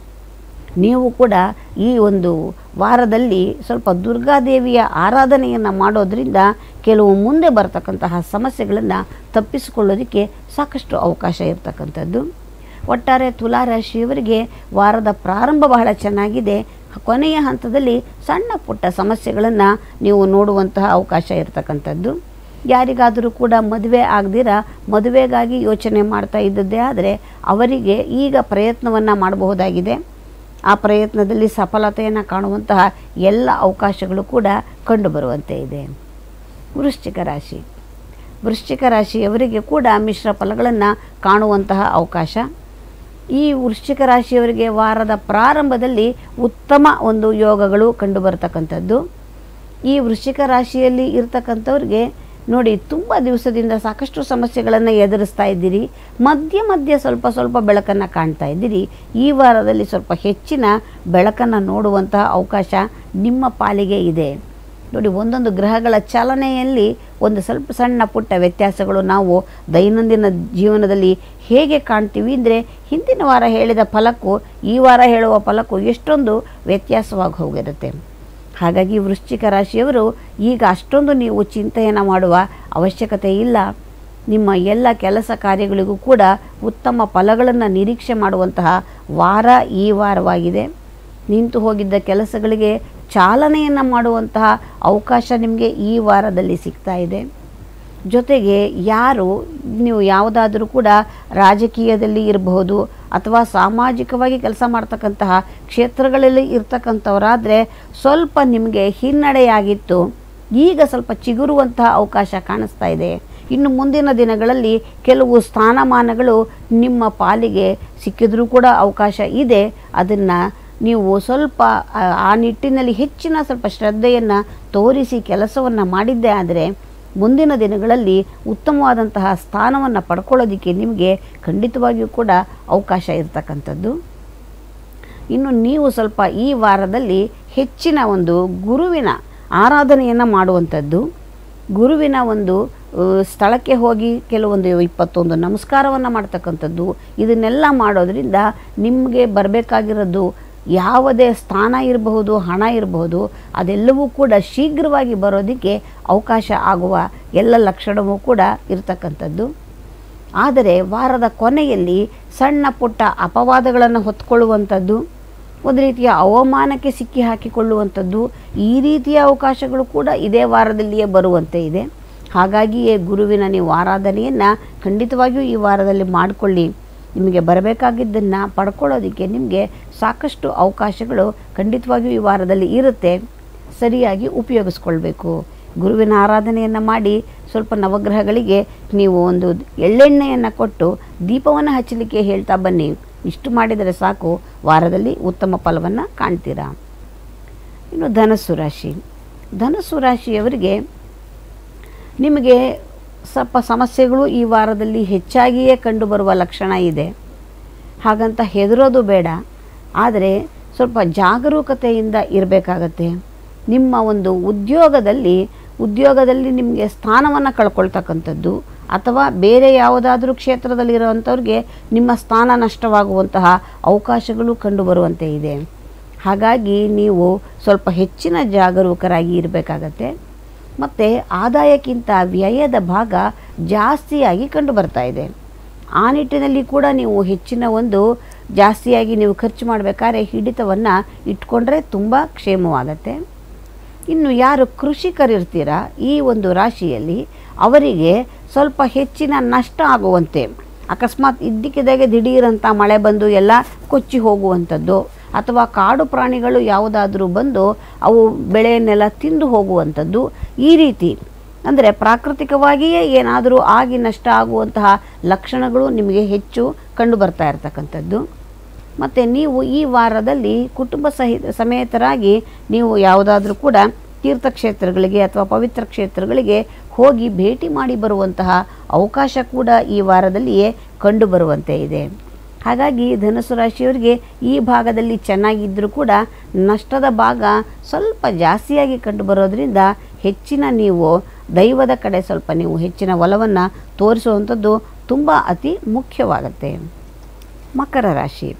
ನೀವು ಕೂಡ ಈ ಒಂದು ವಾರದಲ್ಲಿ ಸ್ವಲ್ಪ ದುರ್ಗಾದೇವಿಯ ಆರಾಧನೆಯನ್ನು ಮಾಡೋದರಿಂದ ಕೆಲವು ಮುಂದೆ ಬರ್ತಕ್ಕಂತಹ ಸಮಸ್ಯೆಗಳನ್ನು ತಪ್ಪಿಸಿಕೊಳ್ಳೋದಕ್ಕೆ ಸಾಕಷ್ಟು ಅವಕಾಶ ಇರ್ತಕ್ಕಂಥದ್ದು ಒಟ್ಟಾರೆ ತುಲಾರಾಶಿಯವರಿಗೆ ವಾರದ ಪ್ರಾರಂಭ ಬಹಳ ಚೆನ್ನಾಗಿದೆ ಕೊನೆಯ ಹಂತದಲ್ಲಿ ಸಣ್ಣ ಪುಟ್ಟ ಸಮಸ್ಯೆಗಳನ್ನು ನೀವು ನೋಡುವಂತಹ ಅವಕಾಶ ಇರತಕ್ಕಂಥದ್ದು ಯಾರಿಗಾದರೂ ಕೂಡ ಮದುವೆ ಆಗದಿರ ಮದುವೆಗಾಗಿ ಯೋಚನೆ ಮಾಡ್ತಾ ಇದ್ದದ್ದೇ ಆದರೆ ಅವರಿಗೆ ಈಗ ಪ್ರಯತ್ನವನ್ನು ಮಾಡಬಹುದಾಗಿದೆ ಆ ಪ್ರಯತ್ನದಲ್ಲಿ ಸಫಲತೆಯನ್ನು ಕಾಣುವಂತಹ ಎಲ್ಲ ಅವಕಾಶಗಳು ಕೂಡ ಕಂಡುಬರುವಂತೆ ಇದೆ ವೃಶ್ಚಿಕ ರಾಶಿ ವೃಶ್ಚಿಕ ರಾಶಿಯವರಿಗೆ ಕೂಡ ಮಿಶ್ರ ಫಲಗಳನ್ನು ಕಾಣುವಂತಹ ಅವಕಾಶ ಈ ವೃಶ್ಚಿಕ ರಾಶಿಯವರಿಗೆ ವಾರದ ಪ್ರಾರಂಭದಲ್ಲಿ ಉತ್ತಮ ಒಂದು ಯೋಗಗಳು ಕಂಡುಬರ್ತಕ್ಕಂಥದ್ದು ಈ ವೃಶ್ಚಿಕ ರಾಶಿಯಲ್ಲಿ ಇರ್ತಕ್ಕಂಥವ್ರಿಗೆ ನೋಡಿ ತುಂಬ ದಿವಸದಿಂದ ಸಾಕಷ್ಟು ಸಮಸ್ಯೆಗಳನ್ನು ಎದುರಿಸ್ತಾ ಇದ್ದೀರಿ ಮಧ್ಯ ಮಧ್ಯೆ ಸ್ವಲ್ಪ ಸ್ವಲ್ಪ ಬೆಳಕನ್ನು ಕಾಣ್ತಾ ಇದ್ದೀರಿ ಈ ವಾರದಲ್ಲಿ ಸ್ವಲ್ಪ ಹೆಚ್ಚಿನ ಬೆಳಕನ್ನು ನೋಡುವಂತಹ ಅವಕಾಶ ನಿಮ್ಮ ಪಾಲಿಗೆ ಇದೆ ನೋಡಿ ಒಂದೊಂದು ಗ್ರಹಗಳ ಚಲನೆಯಲ್ಲಿ ಒಂದು ಸ್ವಲ್ಪ ಸಣ್ಣ ಪುಟ್ಟ ವ್ಯತ್ಯಾಸಗಳು ನಾವು ದೈನಂದಿನ ಜೀವನದಲ್ಲಿ ಹೇಗೆ ಕಾಣ್ತೀವಿ ಅಂದರೆ ಹಿಂದಿನ ವಾರ ಹೇಳಿದ ಫಲಕ್ಕೂ ಈ ವಾರ ಹೇಳುವ ಫಲಕ್ಕೂ ಎಷ್ಟೊಂದು ವ್ಯತ್ಯಾಸವಾಗಿ ಹೋಗಿರುತ್ತೆ ಹಾಗಾಗಿ ವೃಶ್ಚಿಕ ರಾಶಿಯವರು ಈಗ ಅಷ್ಟೊಂದು ನೀವು ಚಿಂತೆಯನ್ನು ಮಾಡುವ ಅವಶ್ಯಕತೆ ಇಲ್ಲ ನಿಮ್ಮ ಎಲ್ಲ ಕೆಲಸ ಕಾರ್ಯಗಳಿಗೂ ಕೂಡ ಉತ್ತಮ ಫಲಗಳನ್ನು ನಿರೀಕ್ಷೆ ಮಾಡುವಂತಹ ವಾರ ಈ ವಾರವಾಗಿದೆ ನಿಂತು ಹೋಗಿದ್ದ ಕೆಲಸಗಳಿಗೆ ಚಾಲನೆಯನ್ನು ಮಾಡುವಂತಹ ಅವಕಾಶ ನಿಮಗೆ ಈ ವಾರದಲ್ಲಿ ಸಿಗ್ತಾ ಇದೆ ಜೊತೆಗೆ ಯಾರು ನೀವು ಯಾವುದಾದ್ರೂ ಕೂಡ ರಾಜಕೀಯದಲ್ಲಿ ಇರಬಹುದು ಅಥವಾ ಸಾಮಾಜಿಕವಾಗಿ ಕೆಲಸ ಮಾಡ್ತಕ್ಕಂತಹ ಕ್ಷೇತ್ರಗಳಲ್ಲಿ ಇರ್ತಕ್ಕಂಥವರಾದರೆ ಸ್ವಲ್ಪ ನಿಮಗೆ ಹಿನ್ನಡೆಯಾಗಿತ್ತು ಈಗ ಸ್ವಲ್ಪ ಚಿಗುರುವಂತಹ ಅವಕಾಶ ಕಾಣಿಸ್ತಾ ಇದೆ ಇನ್ನು ಮುಂದಿನ ದಿನಗಳಲ್ಲಿ ಕೆಲವು ಸ್ಥಾನಮಾನಗಳು ನಿಮ್ಮ ಪಾಲಿಗೆ ಸಿಕ್ಕಿದ್ರೂ ಕೂಡ ಅವಕಾಶ ಇದೆ ಅದನ್ನು ನೀವು ಸ್ವಲ್ಪ ಆ- ಆ ನಿಟ್ಟಿನಲ್ಲಿ ಹೆಚ್ಚಿನ ಸ್ವಲ್ಪ ಶ್ರದ್ಧೆಯನ್ನು ತೋರಿಸಿ ಕೆಲಸವನ್ನು ಮಾಡಿದ್ದೇ ಆದರೆ ಮುಂದಿನ ದಿನಗಳಲ್ಲಿ ಉತ್ತಮವಾದಂತಹ ಸ್ಥಾನವನ್ನು ಪಡ್ಕೊಳ್ಳೋದಕ್ಕೆ ನಿಮಗೆ ಖಂಡಿತವಾಗಿಯೂ ಕೂಡ ಅವಕಾಶ ಇರತಕ್ಕಂಥದ್ದು ಇನ್ನು ನೀವು ಸ್ವಲ್ಪ ಈ ವಾರದಲ್ಲಿ ಹೆಚ್ಚಿನ ಒಂದು ಗುರುವಿನ ಆರಾಧನೆಯನ್ನು ಮಾಡುವಂಥದ್ದು ಗುರುವಿನ ಒಂದು ಆ, ಸ್ಥಳಕ್ಕೆ ಹೋಗಿ ಕೆಲವೊಂದು ಇಪ್ಪತ್ತೊಂದು ನಮಸ್ಕಾರವನ್ನು ಮಾಡ್ತಕ್ಕಂಥದ್ದು ಇದನ್ನೆಲ್ಲ ಮಾಡೋದ್ರಿಂದ ನಿಮಗೆ ಬರಬೇಕಾಗಿರೋದು ಯಾವುದೇ ಸ್ಥಾನ ಇರಬಹುದು ಹಣ ಇರಬಹುದು ಅದೆಲ್ಲವೂ ಕೂಡ ಶೀಘ್ರವಾಗಿ ಬರೋದಕ್ಕೆ ಅವಕಾಶ ಆಗುವ ಎಲ್ಲ ಲಕ್ಷಣವೂ ಕೂಡ ಇರತಕ್ಕಂಥದ್ದು ಆದರೆ ವಾರದ ಕೊನೆಯಲ್ಲಿ ಸಣ್ಣ ಪುಟ್ಟ ಅಪವಾದಗಳನ್ನು ಹೊತ್ಕೊಳ್ಳುವಂಥದ್ದು ಒಂದು ರೀತಿಯ ಅವಮಾನಕ್ಕೆ ಸಿಕ್ಕಿ ಹಾಕಿಕೊಳ್ಳುವಂಥದ್ದು ಈ ರೀತಿಯ ಅವಕಾಶಗಳು ಕೂಡ ಇದೇ ವಾರದಲ್ಲಿಯೇ ಬರುವಂತೆ ಇದೆ ಹಾಗಾಗಿಯೇ ಗುರುವಿನ ನೀವು ಆರಾಧನೆಯನ್ನು ಖಂಡಿತವಾಗಿಯೂ ಈ ವಾರದಲ್ಲಿ ಮಾಡಿಕೊಳ್ಳಿ ನಿಮಗೆ ಬರಬೇಕಾಗಿದ್ದನ್ನು ಪಡ್ಕೊಳ್ಳೋದಕ್ಕೆ ನಿಮಗೆ ಸಾಕಷ್ಟು ಅವಕಾಶಗಳು ಖಂಡಿತವಾಗಿಯೂ ಈ ವಾರದಲ್ಲಿ ಇರುತ್ತೆ ಸರಿಯಾಗಿ ಉಪಯೋಗಿಸ್ಕೊಳ್ಬೇಕು ಗುರುವಿನ ಆರಾಧನೆಯನ್ನು ಮಾಡಿ ಸ್ವಲ್ಪ ನವಗ್ರಹಗಳಿಗೆ ನೀವು ಒಂದು ಎಳ್ಳೆಣ್ಣೆಯನ್ನು ಕೊಟ್ಟು ದೀಪವನ್ನು ಹಚ್ಚಲಿಕ್ಕೆ ಹೇಳ್ತಾ ಬನ್ನಿ ಇಷ್ಟು ಮಾಡಿದರೆ ಸಾಕು ವಾರದಲ್ಲಿ ಉತ್ತಮ ಫಲವನ್ನು ಕಾಣ್ತೀರಾ ಇನ್ನು ಧನಸ್ಸು ರಾಶಿ ಧನಸ್ಸು ರಾಶಿಯವರಿಗೆ ನಿಮಗೆ ಸ್ವಲ್ಪ ಸಮಸ್ಯೆಗಳು ಈ ವಾರದಲ್ಲಿ ಹೆಚ್ಚಾಗಿಯೇ ಕಂಡುಬರುವ ಲಕ್ಷಣ ಇದೆ ಹಾಗಂತ ಹೆದರೋದು ಬೇಡ ಆದರೆ ಸ್ವಲ್ಪ ಜಾಗರೂಕತೆಯಿಂದ ಇರಬೇಕಾಗತ್ತೆ ನಿಮ್ಮ ಒಂದು ಉದ್ಯೋಗದಲ್ಲಿ ಉದ್ಯೋಗದಲ್ಲಿ ನಿಮಗೆ ಸ್ಥಾನವನ್ನು ಕಳ್ಕೊಳ್ತಕ್ಕಂಥದ್ದು ಅಥವಾ ಬೇರೆ ಯಾವುದಾದ್ರೂ ಕ್ಷೇತ್ರದಲ್ಲಿರುವಂಥವ್ರಿಗೆ ನಿಮ್ಮ ಸ್ಥಾನ ನಷ್ಟವಾಗುವಂತಹ ಅವಕಾಶಗಳು ಕಂಡುಬರುವಂತೆ ಇದೆ ಹಾಗಾಗಿ ನೀವು ಸ್ವಲ್ಪ ಹೆಚ್ಚಿನ ಜಾಗರೂಕರಾಗಿ ಇರಬೇಕಾಗತ್ತೆ ಮತ್ತು ಆದಾಯಕ್ಕಿಂತ ವ್ಯಯದ ಭಾಗ ಜಾಸ್ತಿಯಾಗಿ ಕಂಡು ಬರ್ತಾ ಇದೆ ಆ ನಿಟ್ಟಿನಲ್ಲಿ ಕೂಡ ನೀವು ಹೆಚ್ಚಿನ ಒಂದು ಜಾಸ್ತಿಯಾಗಿ ನೀವು ಖರ್ಚು ಮಾಡಬೇಕಾದ್ರೆ ಹಿಡಿತವನ್ನು ಇಟ್ಕೊಂಡ್ರೆ ತುಂಬ ಕ್ಷೇಮವಾಗತ್ತೆ ಇನ್ನು ಯಾರು ಕೃಷಿಕರಿರ್ತೀರ ಈ ಒಂದು ರಾಶಿಯಲ್ಲಿ ಅವರಿಗೆ ಸ್ವಲ್ಪ ಹೆಚ್ಚಿನ ನಷ್ಟ ಆಗುವಂತೆ ಅಕಸ್ಮಾತ್ ಇದ್ದಕ್ಕಿದ್ದಾಗೆ ದಿಢೀರಂತ ಮಳೆ ಬಂದು ಎಲ್ಲ ಕೊಚ್ಚಿ ಹೋಗುವಂಥದ್ದು ಅಥವಾ ಕಾಡು ಪ್ರಾಣಿಗಳು ಯಾವುದಾದ್ರೂ ಬಂದು ಅವು ಬೆಳೆಯನ್ನೆಲ್ಲ ತಿಂದು ಹೋಗುವಂಥದ್ದು ಈ ರೀತಿ ಅಂದರೆ ಪ್ರಾಕೃತಿಕವಾಗಿಯೇ ಏನಾದರೂ ಆಗಿ ನಷ್ಟ ಆಗುವಂತಹ ಲಕ್ಷಣಗಳು ನಿಮಗೆ ಹೆಚ್ಚು ಕಂಡು ಬರ್ತಾ ಇರತಕ್ಕಂಥದ್ದು ಮತ್ತು ನೀವು ಈ ವಾರದಲ್ಲಿ ಕುಟುಂಬ ಸಹಿತ ಸಮೇತರಾಗಿ ನೀವು ಯಾವುದಾದ್ರೂ ಕೂಡ ತೀರ್ಥಕ್ಷೇತ್ರಗಳಿಗೆ ಅಥವಾ ಪವಿತ್ರ ಕ್ಷೇತ್ರಗಳಿಗೆ ಹೋಗಿ ಭೇಟಿ ಮಾಡಿ ಬರುವಂತಹ ಅವಕಾಶ ಕೂಡ ಈ ವಾರದಲ್ಲಿಯೇ ಕಂಡುಬರುವಂತೆ ಇದೆ ಹಾಗಾಗಿ ಧನುಸು ರಾಶಿಯವರಿಗೆ ಈ ಭಾಗದಲ್ಲಿ ಚೆನ್ನಾಗಿದ್ದರೂ ಕೂಡ ನಷ್ಟದ ಭಾಗ ಸ್ವಲ್ಪ ಜಾಸ್ತಿಯಾಗಿ ಕಂಡುಬರೋದ್ರಿಂದ ಹೆಚ್ಚಿನ ನೀವು ದೈವದ ಕಡೆ ಸ್ವಲ್ಪ ನೀವು ಹೆಚ್ಚಿನ ಒಲವನ್ನು ತೋರಿಸುವಂಥದ್ದು ತುಂಬ ಅತಿ ಮುಖ್ಯವಾಗುತ್ತೆ ಮಕರ ರಾಶಿ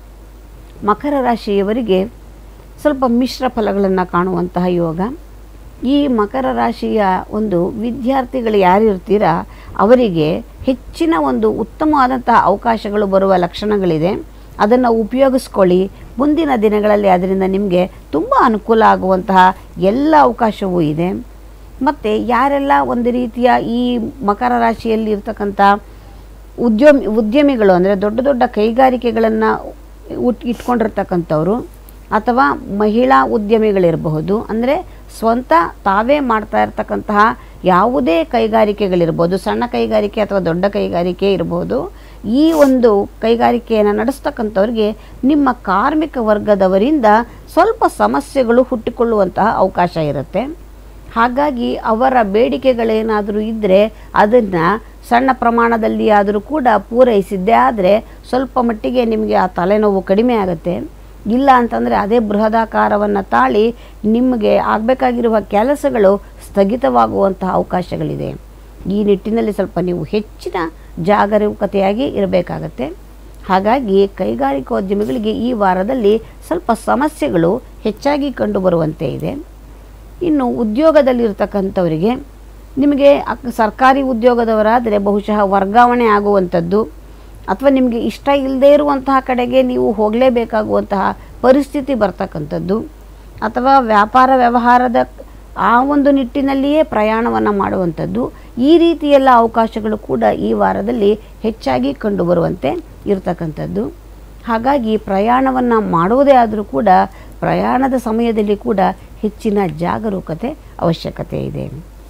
ಮಕರ ರಾಶಿಯವರಿಗೆ ಸ್ವಲ್ಪ ಮಿಶ್ರ ಫಲಗಳನ್ನು ಕಾಣುವಂತಹ ಯೋಗ ಈ ಮಕರ ರಾಶಿಯ ಒಂದು ವಿದ್ಯಾರ್ಥಿಗಳು ಯಾರಿರ್ತೀರ ಅವರಿಗೆ ಹೆಚ್ಚಿನ ಒಂದು ಉತ್ತಮವಾದಂತಹ ಅವಕಾಶಗಳು ಬರುವ ಲಕ್ಷಣಗಳಿದೆ ಅದನ್ನು ಉಪಯೋಗಿಸ್ಕೊಳ್ಳಿ ಮುಂದಿನ ದಿನಗಳಲ್ಲಿ ಅದರಿಂದ ನಿಮಗೆ ತುಂಬ ಅನುಕೂಲ ಆಗುವಂತಹ ಎಲ್ಲ ಅವಕಾಶವೂ ಇದೆ ಮತ್ತು ಯಾರೆಲ್ಲ ಒಂದು ರೀತಿಯ ಈ ಮಕರ ರಾಶಿಯಲ್ಲಿ ಇರ್ತಕ್ಕಂಥ ಉದ್ಯಮಿ ಉದ್ಯಮಿಗಳು ಅಂದರೆ ದೊಡ್ಡ ದೊಡ್ಡ ಕೈಗಾರಿಕೆಗಳನ್ನು ಉಟ್ ಇಟ್ಕೊಂಡಿರ್ತಕ್ಕಂಥವ್ರು ಅಥವಾ ಮಹಿಳಾ ಉದ್ಯಮಿಗಳಿರಬಹುದು ಅಂದರೆ ಸ್ವಂತ ತಾವೇ ಮಾಡ್ತಾ ಇರ್ತಕ್ಕಂತಹ ಯಾವುದೇ ಕೈಗಾರಿಕೆಗಳಿರ್ಬೋದು ಸಣ್ಣ ಕೈಗಾರಿಕೆ ಅಥವಾ ದೊಡ್ಡ ಕೈಗಾರಿಕೆ ಇರ್ಬೋದು ಈ ಒಂದು ಕೈಗಾರಿಕೆಯನ್ನು ನಡೆಸ್ತಕ್ಕಂಥವ್ರಿಗೆ ನಿಮ್ಮ ಕಾರ್ಮಿಕ ವರ್ಗದವರಿಂದ ಸ್ವಲ್ಪ ಸಮಸ್ಯೆಗಳು ಹುಟ್ಟಿಕೊಳ್ಳುವಂತಹ ಅವಕಾಶ ಇರುತ್ತೆ ಹಾಗಾಗಿ ಅವರ ಬೇಡಿಕೆಗಳೇನಾದರೂ ಇದ್ದರೆ ಅದನ್ನು ಸಣ್ಣ ಪ್ರಮಾಣದಲ್ಲಿ ಆದರೂ ಕೂಡ ಪೂರೈಸಿದ್ದೇ ಆದರೆ ಸ್ವಲ್ಪ ಮಟ್ಟಿಗೆ ನಿಮಗೆ ಆ ತಲೆನೋವು ಕಡಿಮೆ ಆಗುತ್ತೆ ಇಲ್ಲ ಅಂತಂದರೆ ಅದೇ ಬೃಹದಾಕಾರವನ್ನು ತಾಳಿ ನಿಮಗೆ ಆಗಬೇಕಾಗಿರುವ ಕೆಲಸಗಳು ಸ್ಥಗಿತವಾಗುವಂತಹ ಅವಕಾಶಗಳಿದೆ ಈ ನಿಟ್ಟಿನಲ್ಲಿ ಸ್ವಲ್ಪ ನೀವು ಹೆಚ್ಚಿನ ಜಾಗರೂಕತೆಯಾಗಿ ಇರಬೇಕಾಗತ್ತೆ ಹಾಗಾಗಿ ಕೈಗಾರಿಕೋದ್ಯಮಿಗಳಿಗೆ ಈ ವಾರದಲ್ಲಿ ಸ್ವಲ್ಪ ಸಮಸ್ಯೆಗಳು ಹೆಚ್ಚಾಗಿ ಕಂಡುಬರುವಂತೆ ಇದೆ ಇನ್ನು ಉದ್ಯೋಗದಲ್ಲಿರ್ತಕ್ಕಂಥವರಿಗೆ ನಿಮಗೆ ಅಕ್- ಸರ್ಕಾರಿ ಉದ್ಯೋಗದವರಾದರೆ ಬಹುಶಃ ವರ್ಗಾವಣೆ ಆಗುವಂಥದ್ದು ಅಥವಾ ನಿಮಗೆ ಇಷ್ಟ ಇಲ್ಲದೇ ಇರುವಂತಹ ಕಡೆಗೆ ನೀವು ಹೋಗಲೇಬೇಕಾಗುವಂತಹ ಪರಿಸ್ಥಿತಿ ಬರ್ತಕ್ಕಂಥದ್ದು ಅಥವಾ ವ್ಯಾಪಾರ ವ್ಯವಹಾರದ ಆ ಒಂದು ನಿಟ್ಟಿನಲ್ಲಿಯೇ ಪ್ರಯಾಣವನ್ನು ಮಾಡುವಂಥದ್ದು ಈ ರೀತಿಯೆಲ್ಲ ಅವಕಾಶಗಳು ಕೂಡ ಈ ವಾರದಲ್ಲಿ ಹೆಚ್ಚಾಗಿ ಕಂಡುಬರುವಂತೆ ಇರತಕ್ಕಂಥದ್ದು ಹಾಗಾಗಿ ಪ್ರಯಾಣವನ್ನು ಮಾಡುವುದೇ ಆದರೂ ಕೂಡ ಪ್ರಯಾಣದ ಸಮಯದಲ್ಲಿ ಕೂಡ ಹೆಚ್ಚಿನ ಜಾಗರೂಕತೆ ಅವಶ್ಯಕತೆ ಇದೆ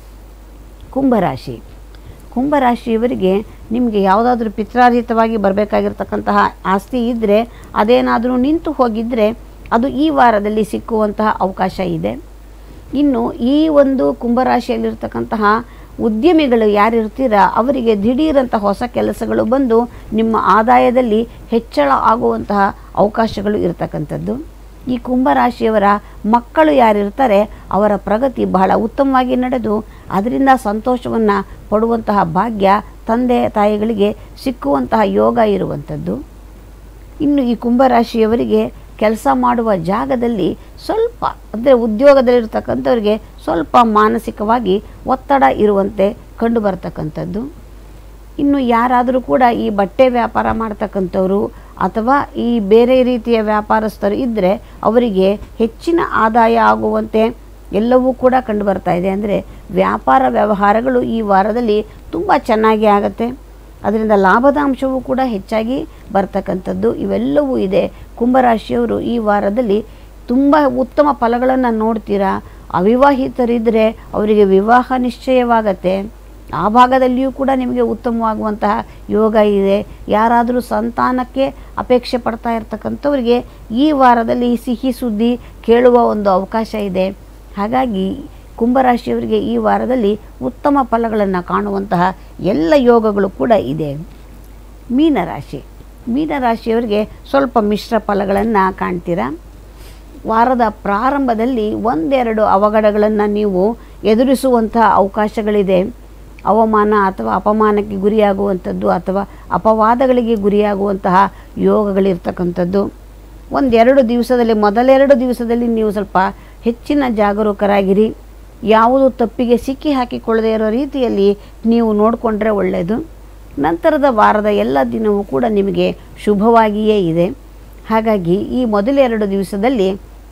ಕುಂಭರಾಶಿ ಕುಂಭರಾಶಿಯವರಿಗೆ ನಿಮಗೆ ಯಾವುದಾದ್ರೂ ಪಿತ್ರಾರ್ಜಿತವಾಗಿ ಬರಬೇಕಾಗಿರ್ತಕ್ಕಂತಹ ಆಸ್ತಿ ಇದ್ದರೆ ಅದೇನಾದರೂ ನಿಂತು ಹೋಗಿದ್ದರೆ ಅದು ಈ ವಾರದಲ್ಲಿ ಸಿಕ್ಕುವಂತಹ ಅವಕಾಶ ಇದೆ ಇನ್ನು ಈ ಒಂದು ಕುಂಭರಾಶಿಯಲ್ಲಿರ್ತಕ್ಕಂತಹ ಉದ್ಯಮಿಗಳು ಯಾರಿರ್ತೀರ ಅವರಿಗೆ ದಿಢೀರಂಥ ಹೊಸ ಕೆಲಸಗಳು ಬಂದು ನಿಮ್ಮ ಆದಾಯದಲ್ಲಿ ಹೆಚ್ಚಳ ಆಗುವಂತಹ ಅವಕಾಶಗಳು ಇರತಕ್ಕಂಥದ್ದು ಈ ಕುಂಭರಾಶಿಯವರ ಮಕ್ಕಳು ಯಾರಿರ್ತಾರೆ ಅವರ ಪ್ರಗತಿ ಬಹಳ ಉತ್ತಮವಾಗಿ ನಡೆದು ಅದರಿಂದ ಸಂತೋಷವನ್ನು ಪಡುವಂತಹ ಭಾಗ್ಯ ತಂದೆ ತಾಯಿಗಳಿಗೆ ಸಿಕ್ಕುವಂತಹ ಯೋಗ ಇರುವಂಥದ್ದು ಇನ್ನು ಈ ಕುಂಭರಾಶಿಯವರಿಗೆ ಕೆಲಸ ಮಾಡುವ ಜಾಗದಲ್ಲಿ ಸ್ವಲ್ಪ ಅಂದರೆ ಉದ್ಯೋಗದಲ್ಲಿರ್ತಕ್ಕಂಥವ್ರಿಗೆ ಸ್ವಲ್ಪ ಮಾನಸಿಕವಾಗಿ ಒತ್ತಡ ಇರುವಂತೆ ಕಂಡು ಬರ್ತಕ್ಕಂಥದ್ದು ಇನ್ನು ಯಾರಾದರೂ ಕೂಡ ಈ ಬಟ್ಟೆ ವ್ಯಾಪಾರ ಮಾಡ್ತಕ್ಕಂಥವ್ರು ಅಥವಾ ಈ ಬೇರೆ ರೀತಿಯ ವ್ಯಾಪಾರಸ್ಥರು ಇದ್ದರೆ ಅವರಿಗೆ ಹೆಚ್ಚಿನ ಆದಾಯ ಆಗುವಂತೆ ಎಲ್ಲವೂ ಕೂಡ ಕಂಡು ಬರ್ತಾ ಇದೆ ಅಂದರೆ ವ್ಯಾಪಾರ ವ್ಯವಹಾರಗಳು ಈ ವಾರದಲ್ಲಿ ತುಂಬ ಚೆನ್ನಾಗಿ ಆಗುತ್ತೆ ಅದರಿಂದ ಲಾಭದ ಅಂಶವೂ ಕೂಡ ಹೆಚ್ಚಾಗಿ ಬರ್ತಕ್ಕಂಥದ್ದು ಇವೆಲ್ಲವೂ ಇದೆ ಕುಂಭರಾಶಿಯವರು ಈ ವಾರದಲ್ಲಿ ತುಂಬ ಉತ್ತಮ ಫಲಗಳನ್ನು ನೋಡ್ತೀರಾ ಅವಿವಾಹಿತರಿದ್ದರೆ ಅವರಿಗೆ ವಿವಾಹ ನಿಶ್ಚಯವಾಗತ್ತೆ ಆ ಭಾಗದಲ್ಲಿಯೂ ಕೂಡ ನಿಮಗೆ ಉತ್ತಮವಾಗುವಂತಹ ಯೋಗ ಇದೆ ಯಾರಾದರೂ ಸಂತಾನಕ್ಕೆ ಅಪೇಕ್ಷೆ ಪಡ್ತಾ ಇರ್ತಕ್ಕಂಥವ್ರಿಗೆ ಈ ವಾರದಲ್ಲಿ ಸಿಹಿ ಸುದ್ದಿ ಕೇಳುವ ಒಂದು ಅವಕಾಶ ಇದೆ ಹಾಗಾಗಿ ಕುಂಭರಾಶಿಯವರಿಗೆ ಈ ವಾರದಲ್ಲಿ ಉತ್ತಮ ಫಲಗಳನ್ನು ಕಾಣುವಂತಹ ಎಲ್ಲ ಯೋಗಗಳು ಕೂಡ ಇದೆ ಮೀನರಾಶಿ ಮೀನರಾಶಿಯವರಿಗೆ ಸ್ವಲ್ಪ ಮಿಶ್ರ ಫಲಗಳನ್ನು ಕಾಣ್ತೀರಾ ವಾರದ ಪ್ರಾರಂಭದಲ್ಲಿ ಒಂದೆರಡು ಅವಘಡಗಳನ್ನು ನೀವು ಎದುರಿಸುವಂತಹ ಅವಕಾಶಗಳಿದೆ ಅವಮಾನ ಅಥವಾ ಅಪಮಾನಕ್ಕೆ ಗುರಿಯಾಗುವಂಥದ್ದು ಅಥವಾ ಅಪವಾದಗಳಿಗೆ ಗುರಿಯಾಗುವಂತಹ ಯೋಗಗಳಿರ್ತಕ್ಕಂಥದ್ದು ಒಂದೆರಡು ದಿವಸದಲ್ಲಿ ಮೊದಲೆರಡು ದಿವಸದಲ್ಲಿ ನೀವು ಸ್ವಲ್ಪ ಹೆಚ್ಚಿನ ಜಾಗರೂಕರಾಗಿರಿ ಯಾವುದು ತಪ್ಪಿಗೆ ಸಿಕ್ಕಿ ಹಾಕಿಕೊಳ್ಳದೇ ಇರೋ ರೀತಿಯಲ್ಲಿ ನೀವು ನೋಡಿಕೊಂಡ್ರೆ ಒಳ್ಳೆಯದು ನಂತರದ ವಾರದ ಎಲ್ಲ ದಿನವೂ ಕೂಡ ನಿಮಗೆ ಶುಭವಾಗಿಯೇ ಇದೆ ಹಾಗಾಗಿ ಈ ಮೊದಲೆರಡು ದಿವಸದಲ್ಲಿ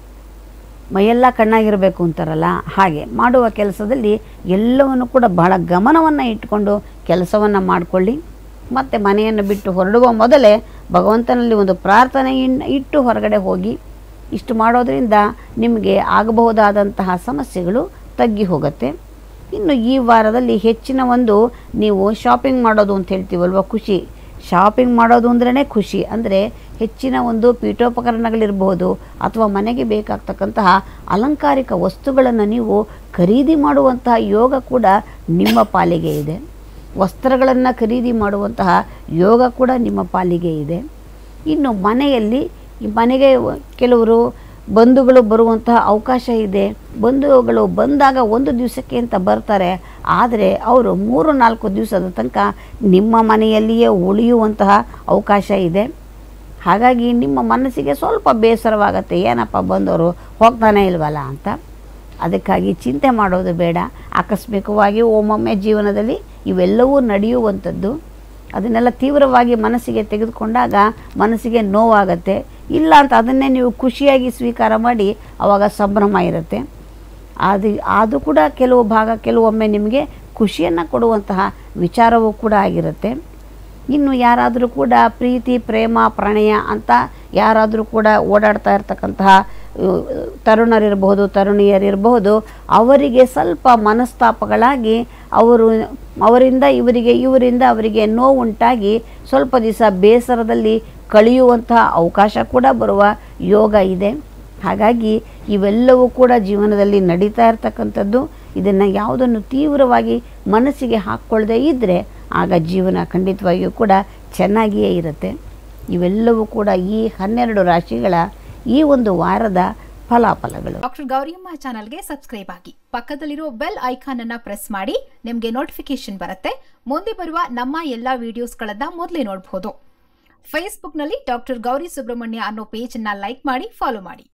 ಮೈಯೆಲ್ಲ ಕಣ್ಣಾಗಿರಬೇಕು ಅಂತಾರಲ್ಲ ಹಾಗೆ ಮಾಡುವ ಕೆಲಸದಲ್ಲಿ ಎಲ್ಲವನ್ನು ಕೂಡ ಬಹಳ ಗಮನವನ್ನು ಇಟ್ಟುಕೊಂಡು ಕೆಲಸವನ್ನು ಮಾಡಿಕೊಳ್ಳಿ ಮತ್ತು ಮನೆಯನ್ನು ಬಿಟ್ಟು ಹೊರಡುವ ಮೊದಲೇ ಭಗವಂತನಲ್ಲಿ ಒಂದು ಪ್ರಾರ್ಥನೆ ಇನ್- ಇಟ್ಟು ಹೊರಗಡೆ ಹೋಗಿ ಇಷ್ಟು ಮಾಡೋದರಿಂದ ನಿಮಗೆ ಆಗಬಹುದಾದಂತಹ ಸಮಸ್ಯೆಗಳು ತಗ್ಗಿ ಹೋಗುತ್ತೆ ಇನ್ನು ಈ ವಾರದಲ್ಲಿ ಹೆಚ್ಚಿನ ಒಂದು ನೀವು ಶಾಪಿಂಗ್ ಮಾಡೋದು ಅಂತ ಹೇಳ್ತೀವಲ್ವ ಖುಷಿ ಶಾಪಿಂಗ್ ಮಾಡೋದು ಅಂದ್ರೇ ಖುಷಿ ಅಂದರೆ ಹೆಚ್ಚಿನ ಒಂದು ಪೀಠೋಪಕರಣಗಳಿರ್ಬೋದು ಅಥವಾ ಮನೆಗೆ ಬೇಕಾಗ್ತಕ್ಕಂತಹ ಅಲಂಕಾರಿಕ ವಸ್ತುಗಳನ್ನು ನೀವು ಖರೀದಿ ಮಾಡುವಂತಹ ಯೋಗ ಕೂಡ ನಿಮ್ಮ ಪಾಲಿಗೆ ಇದೆ ವಸ್ತ್ರಗಳನ್ನು ಖರೀದಿ ಮಾಡುವಂತಹ ಯೋಗ ಕೂಡ ನಿಮ್ಮ ಪಾಲಿಗೆ ಇದೆ ಇನ್ನು ಮನೆಯಲ್ಲಿ ಈ ಮನೆಗೆ ಕೆಲವರು ಬಂಧುಗಳು ಬರುವಂತಹ ಅವಕಾಶ ಇದೆ ಬಂಧುಗಳು ಬಂದಾಗ ಒಂದು ದಿವಸಕ್ಕೆ ಅಂತ ಬರ್ತಾರೆ ಆದರೆ ಅವರು ಮೂರು ನಾಲ್ಕು ದಿವಸದ ತನಕ ನಿಮ್ಮ ಮನೆಯಲ್ಲಿಯೇ ಉಳಿಯುವಂತಹ ಅವಕಾಶ ಇದೆ ಹಾಗಾಗಿ ನಿಮ್ಮ ಮನಸ್ಸಿಗೆ ಸ್ವಲ್ಪ ಬೇಸರವಾಗತ್ತೆ ಏನಪ್ಪ ಬಂದವರು ಹೋಗ್ತಾನೆ ಇಲ್ವಲ್ಲ ಅಂತ ಅದಕ್ಕಾಗಿ ಚಿಂತೆ ಮಾಡೋದು ಬೇಡ ಆಕಸ್ಮಿಕವಾಗಿ ಒಮ್ಮೊಮ್ಮೆ ಜೀವನದಲ್ಲಿ ಇವೆಲ್ಲವೂ ನಡೆಯುವಂಥದ್ದು ಅದನ್ನೆಲ್ಲ ತೀವ್ರವಾಗಿ ಮನಸ್ಸಿಗೆ ತೆಗೆದುಕೊಂಡಾಗ ಮನಸ್ಸಿಗೆ ನೋವಾಗತ್ತೆ ಇಲ್ಲ ಅಂತ ಅದನ್ನೇ ನೀವು ಖುಷಿಯಾಗಿ ಸ್ವೀಕಾರ ಮಾಡಿ ಆವಾಗ ಸಂಭ್ರಮ ಇರುತ್ತೆ ಅದು ಅದು ಕೂಡ ಕೆಲವು ಭಾಗ ಕೆಲವೊಮ್ಮೆ ನಿಮಗೆ ಖುಷಿಯನ್ನು ಕೊಡುವಂತಹ ವಿಚಾರವೂ ಕೂಡ ಆಗಿರುತ್ತೆ ಇನ್ನು ಯಾರಾದರೂ ಕೂಡ ಪ್ರೀತಿ ಪ್ರೇಮ ಪ್ರಣಯ ಅಂತ ಯಾರಾದರೂ ಕೂಡ ಓಡಾಡ್ತಾ ಇರ್ತಕ್ಕಂತಹ ತರುಣರಿರಬಹುದು ತರುಣಿಯರಿರಬಹುದು ಅವರಿಗೆ ಸ್ವಲ್ಪ ಮನಸ್ತಾಪಗಳಾಗಿ ಅವರು ಅವರಿಂದ ಇವರಿಗೆ ಇವರಿಂದ ಅವರಿಗೆ ನೋವುಂಟಾಗಿ ಸ್ವಲ್ಪ ದಿವಸ ಬೇಸರದಲ್ಲಿ ಕಳೆಯುವಂತಹ ಅವಕಾಶ ಕೂಡ ಬರುವ ಯೋಗ ಇದೆ ಹಾಗಾಗಿ ಇವೆಲ್ಲವೂ ಕೂಡ ಜೀವನದಲ್ಲಿ ನಡೀತಾ ಇರತಕ್ಕಂಥದ್ದು ಇದನ್ನು ಯಾವುದನ್ನು ತೀವ್ರವಾಗಿ ಮನಸ್ಸಿಗೆ ಹಾಕ್ಕೊಳ್ಳದೆ ಇದ್ದರೆ ಆಗ ಜೀವನ ಖಂಡಿತವಾಗಿಯೂ ಕೂಡ ಚೆನ್ನಾಗಿಯೇ ಇರುತ್ತೆ ಇವೆಲ್ಲವೂ ಕೂಡ ಈ ಹನ್ನೆರಡು ರಾಶಿಗಳ ಈ ಒಂದು ವಾರದ ಫಲಾಫಲಗಳು ಡಾಕ್ಟರ್ ಗೌರಿಯಮ್ಮ ಚಾನಲ್ಗೆ ಸಬ್ಸ್ಕ್ರೈಬ್ ಆಗಿ ಪಕ್ಕದಲ್ಲಿರೋ ಬೆಲ್ ಐಕಾನ್ ಅನ್ನ ಪ್ರೆಸ್ ಮಾಡಿ ನಿಮಗೆ ನೋಟಿಫಿಕೇಶನ್ ಬರುತ್ತೆ ಮುಂದೆ ಬರುವ ನಮ್ಮ ಎಲ್ಲಾ ವಿಡಿಯೋಸ್ಗಳನ್ನ ಮೊದಲೇ ನೋಡಬಹುದು ಫೇಸ್ಬುಕ್ನಲ್ಲಿ ಡಾಕ್ಟರ್ ಗೌರಿ ಸುಬ್ರಹ್ಮಣ್ಯ ಅನ್ನೋ ಪೇಜ್ ಅನ್ನ ಲೈಕ್ ಮಾಡಿ ಫಾಲೋ ಮಾಡಿ